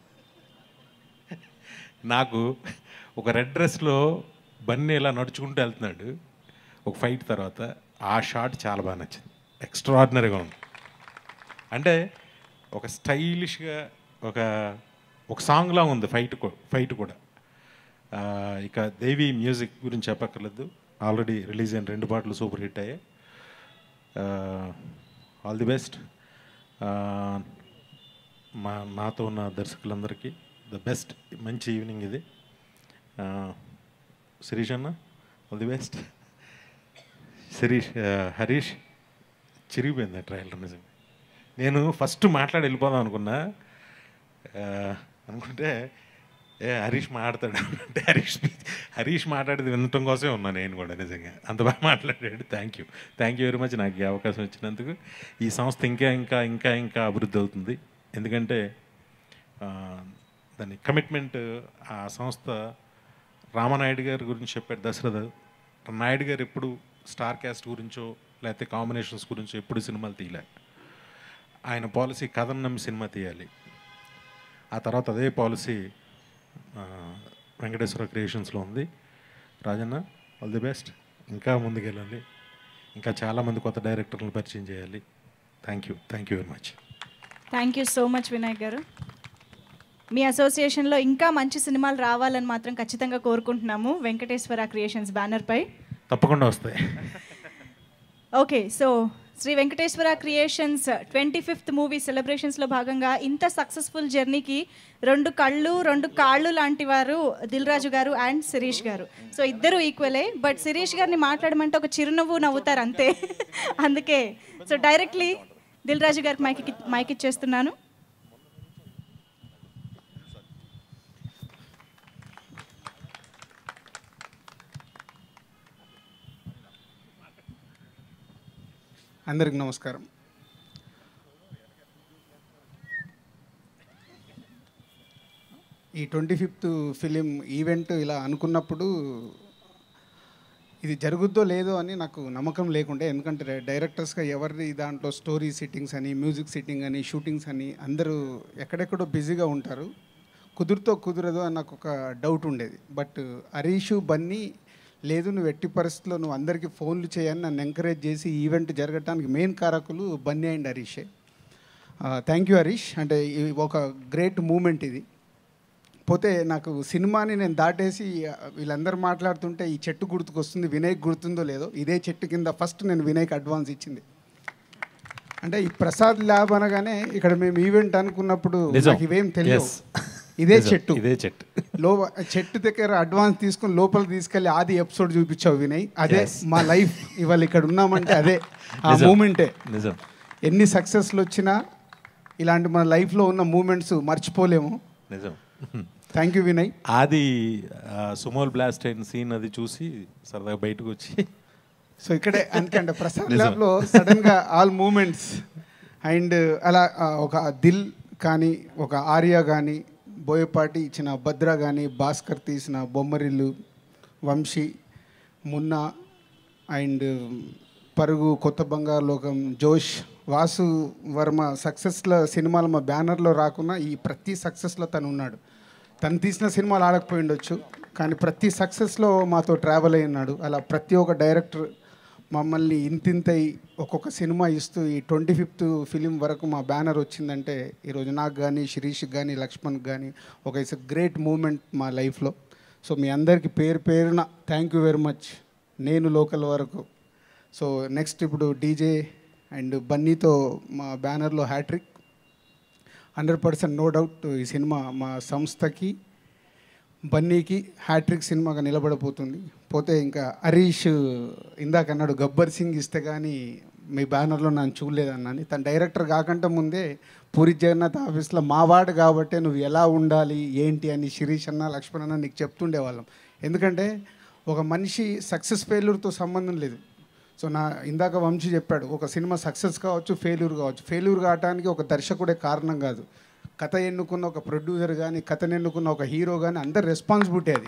నాకు ఒక రెడ్ డ్రెస్లో బన్నీ ఇలా నడుచుకుంటూ వెళ్తున్నాడు ఒక ఫైట్ తర్వాత ఆ షాట్ చాలా బాగా నచ్చింది ఎక్స్ట్రాడినరీగా ఉంది అంటే ఒక స్టైలిష్గా ఒక ఒక సాంగ్లా ఉంది ఫైట్ ఫైట్ కూడా ఆ, ఇక దేవి మ్యూజిక్ గురించి చెప్పక్కర్లేదు ఆల్రెడీ రిలీజ్ అయిన రెండు పాటలు సూపర్ హిట్ అయ్యాయి ఆల్ ది బెస్ట్ మా నాతో ఉన్న దర్శకులందరికీ ద బెస్ట్ మంచి ఈవినింగ్ ఇది ఆ, శిరీష్ అన్న ఆల్ ది బెస్ట్ శిరీష్ ఆ, హరీష్ చిరిగిపోయింది ఆ ట్రయల్ నిజంగా నేను ఫస్ట్ మాట్లాడి వెళ్ళిపోదాం అనుకున్నా ఆ, అనుకుంటే ఏ హరీష్ మాట్లాడతాడు అంటే హరీష్ హరీష్ మాట్లాడేది వినటం కోసమే ఉన్నాను నేను కూడా నిజంగా అంత బాగా మాట్లాడాడు thank you thank you very much నాకు ఈ అవకాశం ఇచ్చినందుకు ఈ సంస్థ ఇంకా ఇంకా ఇంకా ఇంకా అభివృద్ధి అవుతుంది ఎందుకంటే ఆ, దాని కమిట్మెంట్ ఆ సంస్థ రామనాయుడు గారి గురించి చెప్పాడు దశరథ నాయుడు గారు ఎప్పుడు స్టార్ క్యాస్ట్ గురించో లేకపోతే కాంబినేషన్స్ గురించో ఎప్పుడు సినిమాలు తీయలే ఆయన పాలసీ కథను నమ్మి సినిమా తీయాలి ఆ తర్వాత అదే పాలసీ ఆ, వెంకటేశ్వర క్రియేషన్స్లో ఉంది రాజన్న ఆల్ ది బెస్ట్ ఇంకా ముందుకెళ్ళాలి ఇంకా చాలామంది కొత్త డైరెక్టర్లను పరిచయం చేయాలి thank you thank you very much thank you so much Vinayak గారు మీ అసోసియేషన్లో ఇంకా మంచి సినిమాలు రావాలని మాత్రం ఖచ్చితంగా కోరుకుంటున్నాము వెంకటేశ్వర క్రియేషన్స్ బ్యానర్పై తప్పకుండా వస్తాయి okay so Sri Venkateswara creations twenty fifth movie సెలబ్రేషన్స్లో భాగంగా ఇంత సక్సెస్ఫుల్ జర్నీకి రెండు కళ్ళు రెండు కాళ్ళు లాంటి వారు దిల్ రాజు గారు అండ్ శిరీష్ గారు సో ఇద్దరు ఈక్వలే బట్ శిరీష్ గారిని మాట్లాడమంటే ఒక చిరునవ్వు నవ్వుతారు అంతే అందుకే సో డైరెక్ట్లీ దిల్ రాజు గారికి మైక్ మైక్ ఇచ్చేస్తున్నాను అందరికి నమస్కారం ఈ ట్వంటీ ఫిఫ్త్ ఫిలిం ఈవెంట్ ఇలా అనుకున్నప్పుడు ఇది జరుగుద్దో లేదో అని నాకు నమ్మకం లేకుండే ఎందుకంటే డైరెక్టర్స్గా ఎవరి దాంట్లో స్టోరీ సిట్టింగ్స్ అని మ్యూజిక్ సిట్టింగ్ అని షూటింగ్స్ అని అందరూ ఎక్కడెక్కడో బిజీగా ఉంటారు కుదురుతో కుదరదు అని నాకు ఒక డౌట్ ఉండేది బట్ హరీషు బన్నీ లేదు నువ్వు ఎట్టి పరిస్థితుల్లో నువ్వు అందరికీ ఫోన్లు చేయని నన్ను ఎంకరేజ్ చేసి ఈ ఈవెంట్ జరగటానికి మెయిన్ కారకులు బన్నీ అండ్ హరీషే థ్యాంక్ యూ హరీష్ అంటే ఇది ఒక గ్రేట్ మూమెంట్ ఇది పోతే నాకు సినిమాని నేను దాటేసి వీళ్ళందరూ మాట్లాడుతుంటే ఈ చెట్టు గుర్తుకొస్తుంది వినాయక్ గుర్తుందో లేదో ఇదే చెట్టు కింద ఫస్ట్ నేను వినాయక్ అడ్వాన్స్ ఇచ్చింది అంటే ఈ ప్రసాద్ ల్యాబ్ అనగానే ఇక్కడ మేము ఈవెంట్ అనుకున్నప్పుడు నిజం. నాకు ఇవేం తెలియదు Yes. ఇదే నిజం. చెట్టు ఇదే చెట్టు. లో చెట్టు దగ్గర అడ్వాన్స్ తీసుకుని లోపలికి తీసుకెళ్ళి ఆది ఎపిసోడ్ చూపించావు వినయ్ అదే Yes. మా లైఫ్ ఇవాళ ఇక్కడ ఉన్నామంటే అదే ఆ నిజం. మూమెంటే నిజం. ఎన్ని సక్సెస్లు వచ్చినా ఇలాంటి మన లైఫ్లో ఉన్న మూమెంట్స్ మర్చిపోలేము నిజం థ్యాంక్ యూ వినయ్ ఆది ఆ, సుమోల్ బ్లాస్ట్ అయిన సీన్ అది చూసి సరదాగా బయటకు వచ్చి సో ఇక్కడే అందుకంటే ప్రసాద్ నిజం. ల్యాబ్లో సడన్గా ఆల్ మూమెంట్స్ అండ్ అలా ఆ, ఒక దిల్ కానీ ఒక ఆర్య కానీ బోయపాటి ఇచ్చిన భద్ర కానీ భాస్కర్ తీసిన బొమ్మరిల్లు వంశీ మున్నా అండ్ పరుగు కొత్త బంగారు లోకం జోష్ వాసు వర్మ సక్సెస్లో సినిమాలు మా బ్యానర్లో రాకున్నా ఈ ప్రతి సక్సెస్లో తను ఉన్నాడు తను తీసిన సినిమాలు ఆడకపోయి ఉండొచ్చు కానీ ప్రతి సక్సెస్లో మాతో ట్రావెల్ అయి ఉన్నాడు అలా ప్రతి ఒక్క డైరెక్టర్ మమ్మల్ని ఇంతింతై ఒక్కొక్క సినిమా ఇస్తూ ఈ ట్వంటీ ఫిఫ్త్ ఫిలిం వరకు మా బ్యానర్ వచ్చిందంటే ఈరోజు నాకు కానీ శిరీష్కి కానీ లక్ష్మణ్కి కానీ ఒక ఇట్స్ గ్రేట్ మూమెంట్ మా లైఫ్లో సో మీ అందరికీ పేరు పేరున థ్యాంక్ యూ వెరీ మచ్ నేను లోకల్ వరకు సో నెక్స్ట్ ఇప్పుడు డీజే అండ్ బన్నీతో మా బ్యానర్లో hat trick hundred percent no doubt ఈ సినిమా మా సంస్థకి బన్నీకి హ్యాట్రిక్ సినిమాగా నిలబడబోతుంది పోతే ఇంకా హరీష్ ఇందాక అన్నాడు గబ్బర్ సింగ్ ఇస్తే కానీ మీ బ్యానర్లో నన్ను చూడలేదన్నాని తన డైరెక్టర్ కాకుండా ముందే పూరి జగన్నాథ్ ఆఫీస్లో మావాడు కాబట్టి నువ్వు ఎలా ఉండాలి ఏంటి అని శిరీష్ అన్న లక్ష్మణ్ అన్న నీకు చెప్తుండేవాళ్ళం ఎందుకంటే ఒక మనిషి సక్సెస్ ఫెయిల్యూర్తో సంబంధం లేదు సో నా ఇందాక వంశీ చెప్పాడు ఒక సినిమా సక్సెస్ కావచ్చు ఫెయిల్యూర్ కావచ్చు ఫెయిల్యూర్ కావడానికి ఒక దర్శకుడే కారణం కాదు కథ ఎన్నుకున్న ఒక ప్రొడ్యూసర్ కానీ కథను ఎన్నుకున్న ఒక హీరో కానీ అందరు రెస్పాన్సిబిలిటీ అది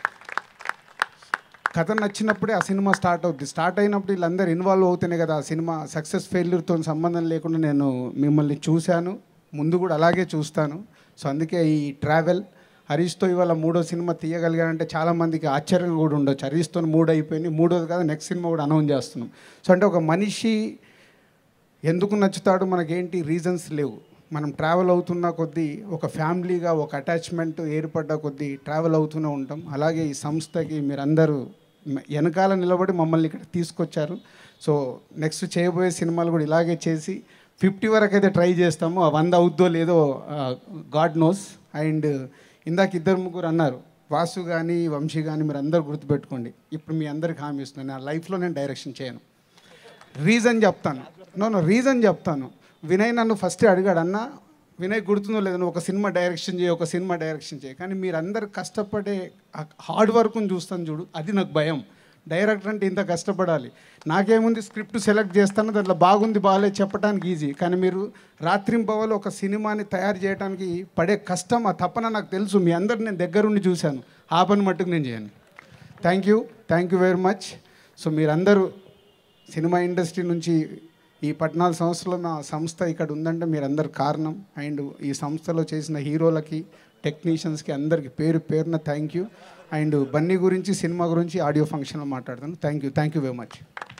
కథ నచ్చినప్పుడే ఆ సినిమా స్టార్ట్ అవుద్ది స్టార్ట్ అయినప్పుడు వీళ్ళందరూ ఇన్వాల్వ్ అవుతేనే కదా ఆ సినిమా సక్సెస్ ఫెయిల్యూర్తో సంబంధం లేకుండా నేను మిమ్మల్ని చూశాను ముందు కూడా అలాగే చూస్తాను సో అందుకే ఈ ట్రావెల్ హరీష్తో ఇవాళ మూడో సినిమా తీయగలిగానంటే చాలామందికి ఆశ్చర్యం కూడా ఉండొచ్చు హరీష్తో మూడు అయిపోయింది మూడోది కాదు నెక్స్ట్ సినిమా కూడా అనౌన్స్ చేస్తున్నాం సో అంటే ఒక మనిషి ఎందుకు నచ్చుతాడు మనకేంటి రీజన్స్ లేవు మనం ట్రావెల్ అవుతున్న కొద్దీ ఒక ఫ్యామిలీగా ఒక అటాచ్మెంట్ ఏర్పడ్డ కొద్దీ ట్రావెల్ అవుతూనే ఉంటాం అలాగే ఈ సంస్థకి మీరందరూ మ- వెనకాల నిలబడి మమ్మల్ని ఇక్కడ తీసుకొచ్చారు సో నెక్స్ట్ చేయబోయే సినిమాలు కూడా ఇలాగే చేసి ఫిఫ్టీ వరకు అయితే ట్రై చేస్తాము ఆ వంద అవుద్దో లేదో గాడ్ నోస్ అండ్ ఇందాక ఇద్దరు ముగ్గురు అన్నారు వాసు కానీ వంశీ కానీ మీరు అందరు గుర్తుపెట్టుకోండి ఇప్పుడు మీ అందరికి హామీ ఇస్తున్నాను నా లైఫ్లో నేను డైరెక్షన్ చేయను రీజన్ చెప్తాను నో నో రీజన్ చెప్తాను వినయ్ నన్ను ఫస్ట్ అడిగాడు అన్న వినయ్ గుర్తుందో లేదో నువ్వు ఒక సినిమా డైరెక్షన్ చేయి ఒక సినిమా డైరెక్షన్ చేయి కానీ మీరందరు కష్టపడే హార్డ్ వర్క్ని చూస్తాను చూడు అది నాకు భయం డైరెక్టర్ అంటే ఇంత కష్టపడాలి నాకేముంది స్క్రిప్ట్ సెలెక్ట్ చేస్తాను దాంట్లో బాగుంది బాగాలేదు చెప్పడానికి ఈజీ కానీ మీరు రాత్రింపవలు ఒక సినిమాని తయారు చేయడానికి పడే కష్టం ఆ తపన నాకు తెలుసు మీ అందరు నేను దగ్గరుండి చూశాను ఆ పని మట్టుకు నేను చేయను thank you thank you very much so మీరందరూ సినిమా ఇండస్ట్రీ నుంచి ఈ పద్నాలుగు సంవత్సరాలు మా సంస్థ ఇక్కడ ఉందంటే మీరందరు కారణం అండ్ ఈ సంస్థలో చేసిన హీరోలకి టెక్నీషియన్స్కి అందరికి పేరు పేరున థ్యాంక్ యూ అండ్ బన్నీ గురించి సినిమా గురించి ఆడియో ఫంక్షన్లో మాట్లాడతాను thank you thank you very much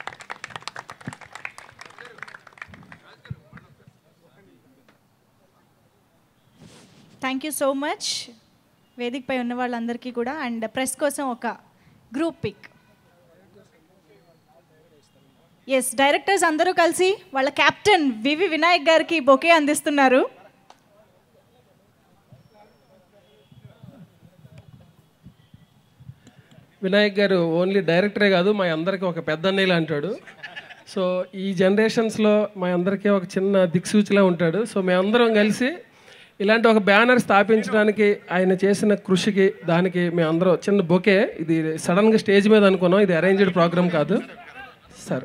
thank you so much వేదికపై ఉన్న వాళ్ళందరికీ కూడా అండ్ ప్రెస్ కోసం ఒక గ్రూప్ పిక్ ఎస్ డైరెక్టర్స్ అందరూ కలిసి వాళ్ళ కెప్టెన్ వివి వినాయక్ గారికి బొకే అందిస్తున్నారు వినాయక్ గారు ఓన్లీ డైరెక్టరే కాదు మా అందరికీ ఒక పెద్ద అన్నయ్యలా అంటాడు సో ఈ జనరేషన్స్లో మా అందరికీ ఒక చిన్న దిక్సూచిలా ఉంటాడు సో మేమందరం కలిసి ఇలాంటి ఒక బ్యానర్ స్థాపించడానికి ఆయన చేసిన కృషికి దానికి మేమందరం చిన్న బొకే ఇది సడన్గా స్టేజ్ మీద అనుకున్నాం ఇది అరేంజ్డ్ ప్రోగ్రామ్ కాదు sir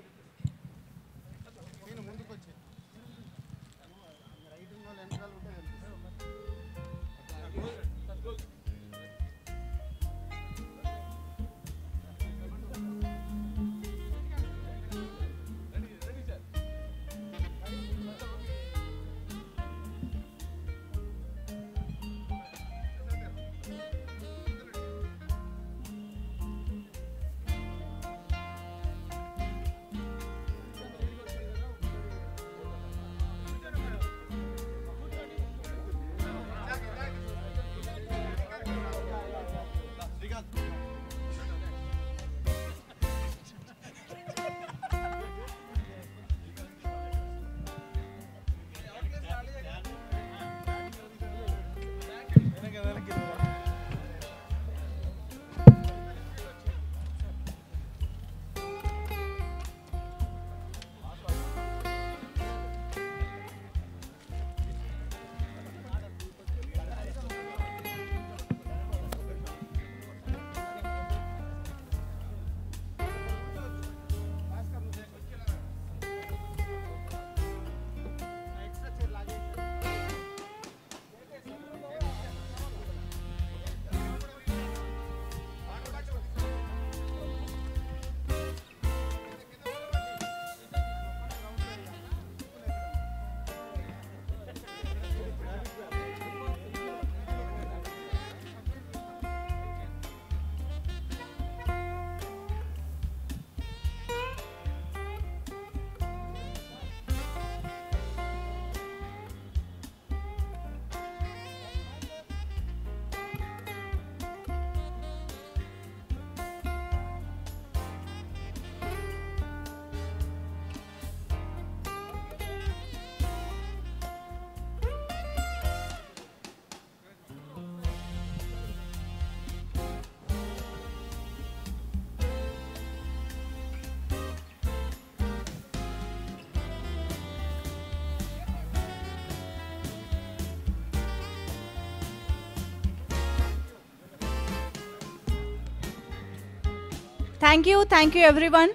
thank you thank you everyone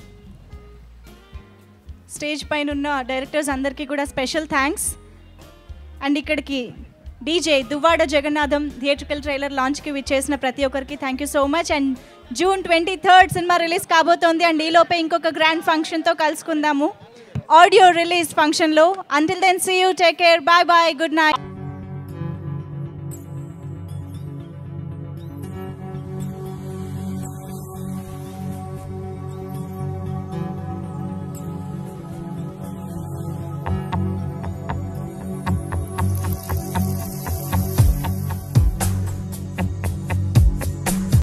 stage పైన ఉన్న డైరెక్టర్స్ అందరికీ కూడా స్పెషల్ థ్యాంక్స్ అండ్ ఇక్కడికి DJ Duvvada Jagannadham theatrical trailer లాంచ్కి విచ్చేసిన ప్రతి ఒక్కరికి thank you so much and June twenty third cinema release కాబోతోంది అండ్ ఈలోపే ఇంకొక గ్రాండ్ ఫంక్షన్తో కలుసుకుందాము ఆడియో రిలీజ్ ఫంక్షన్లో until then see you take care bye bye good night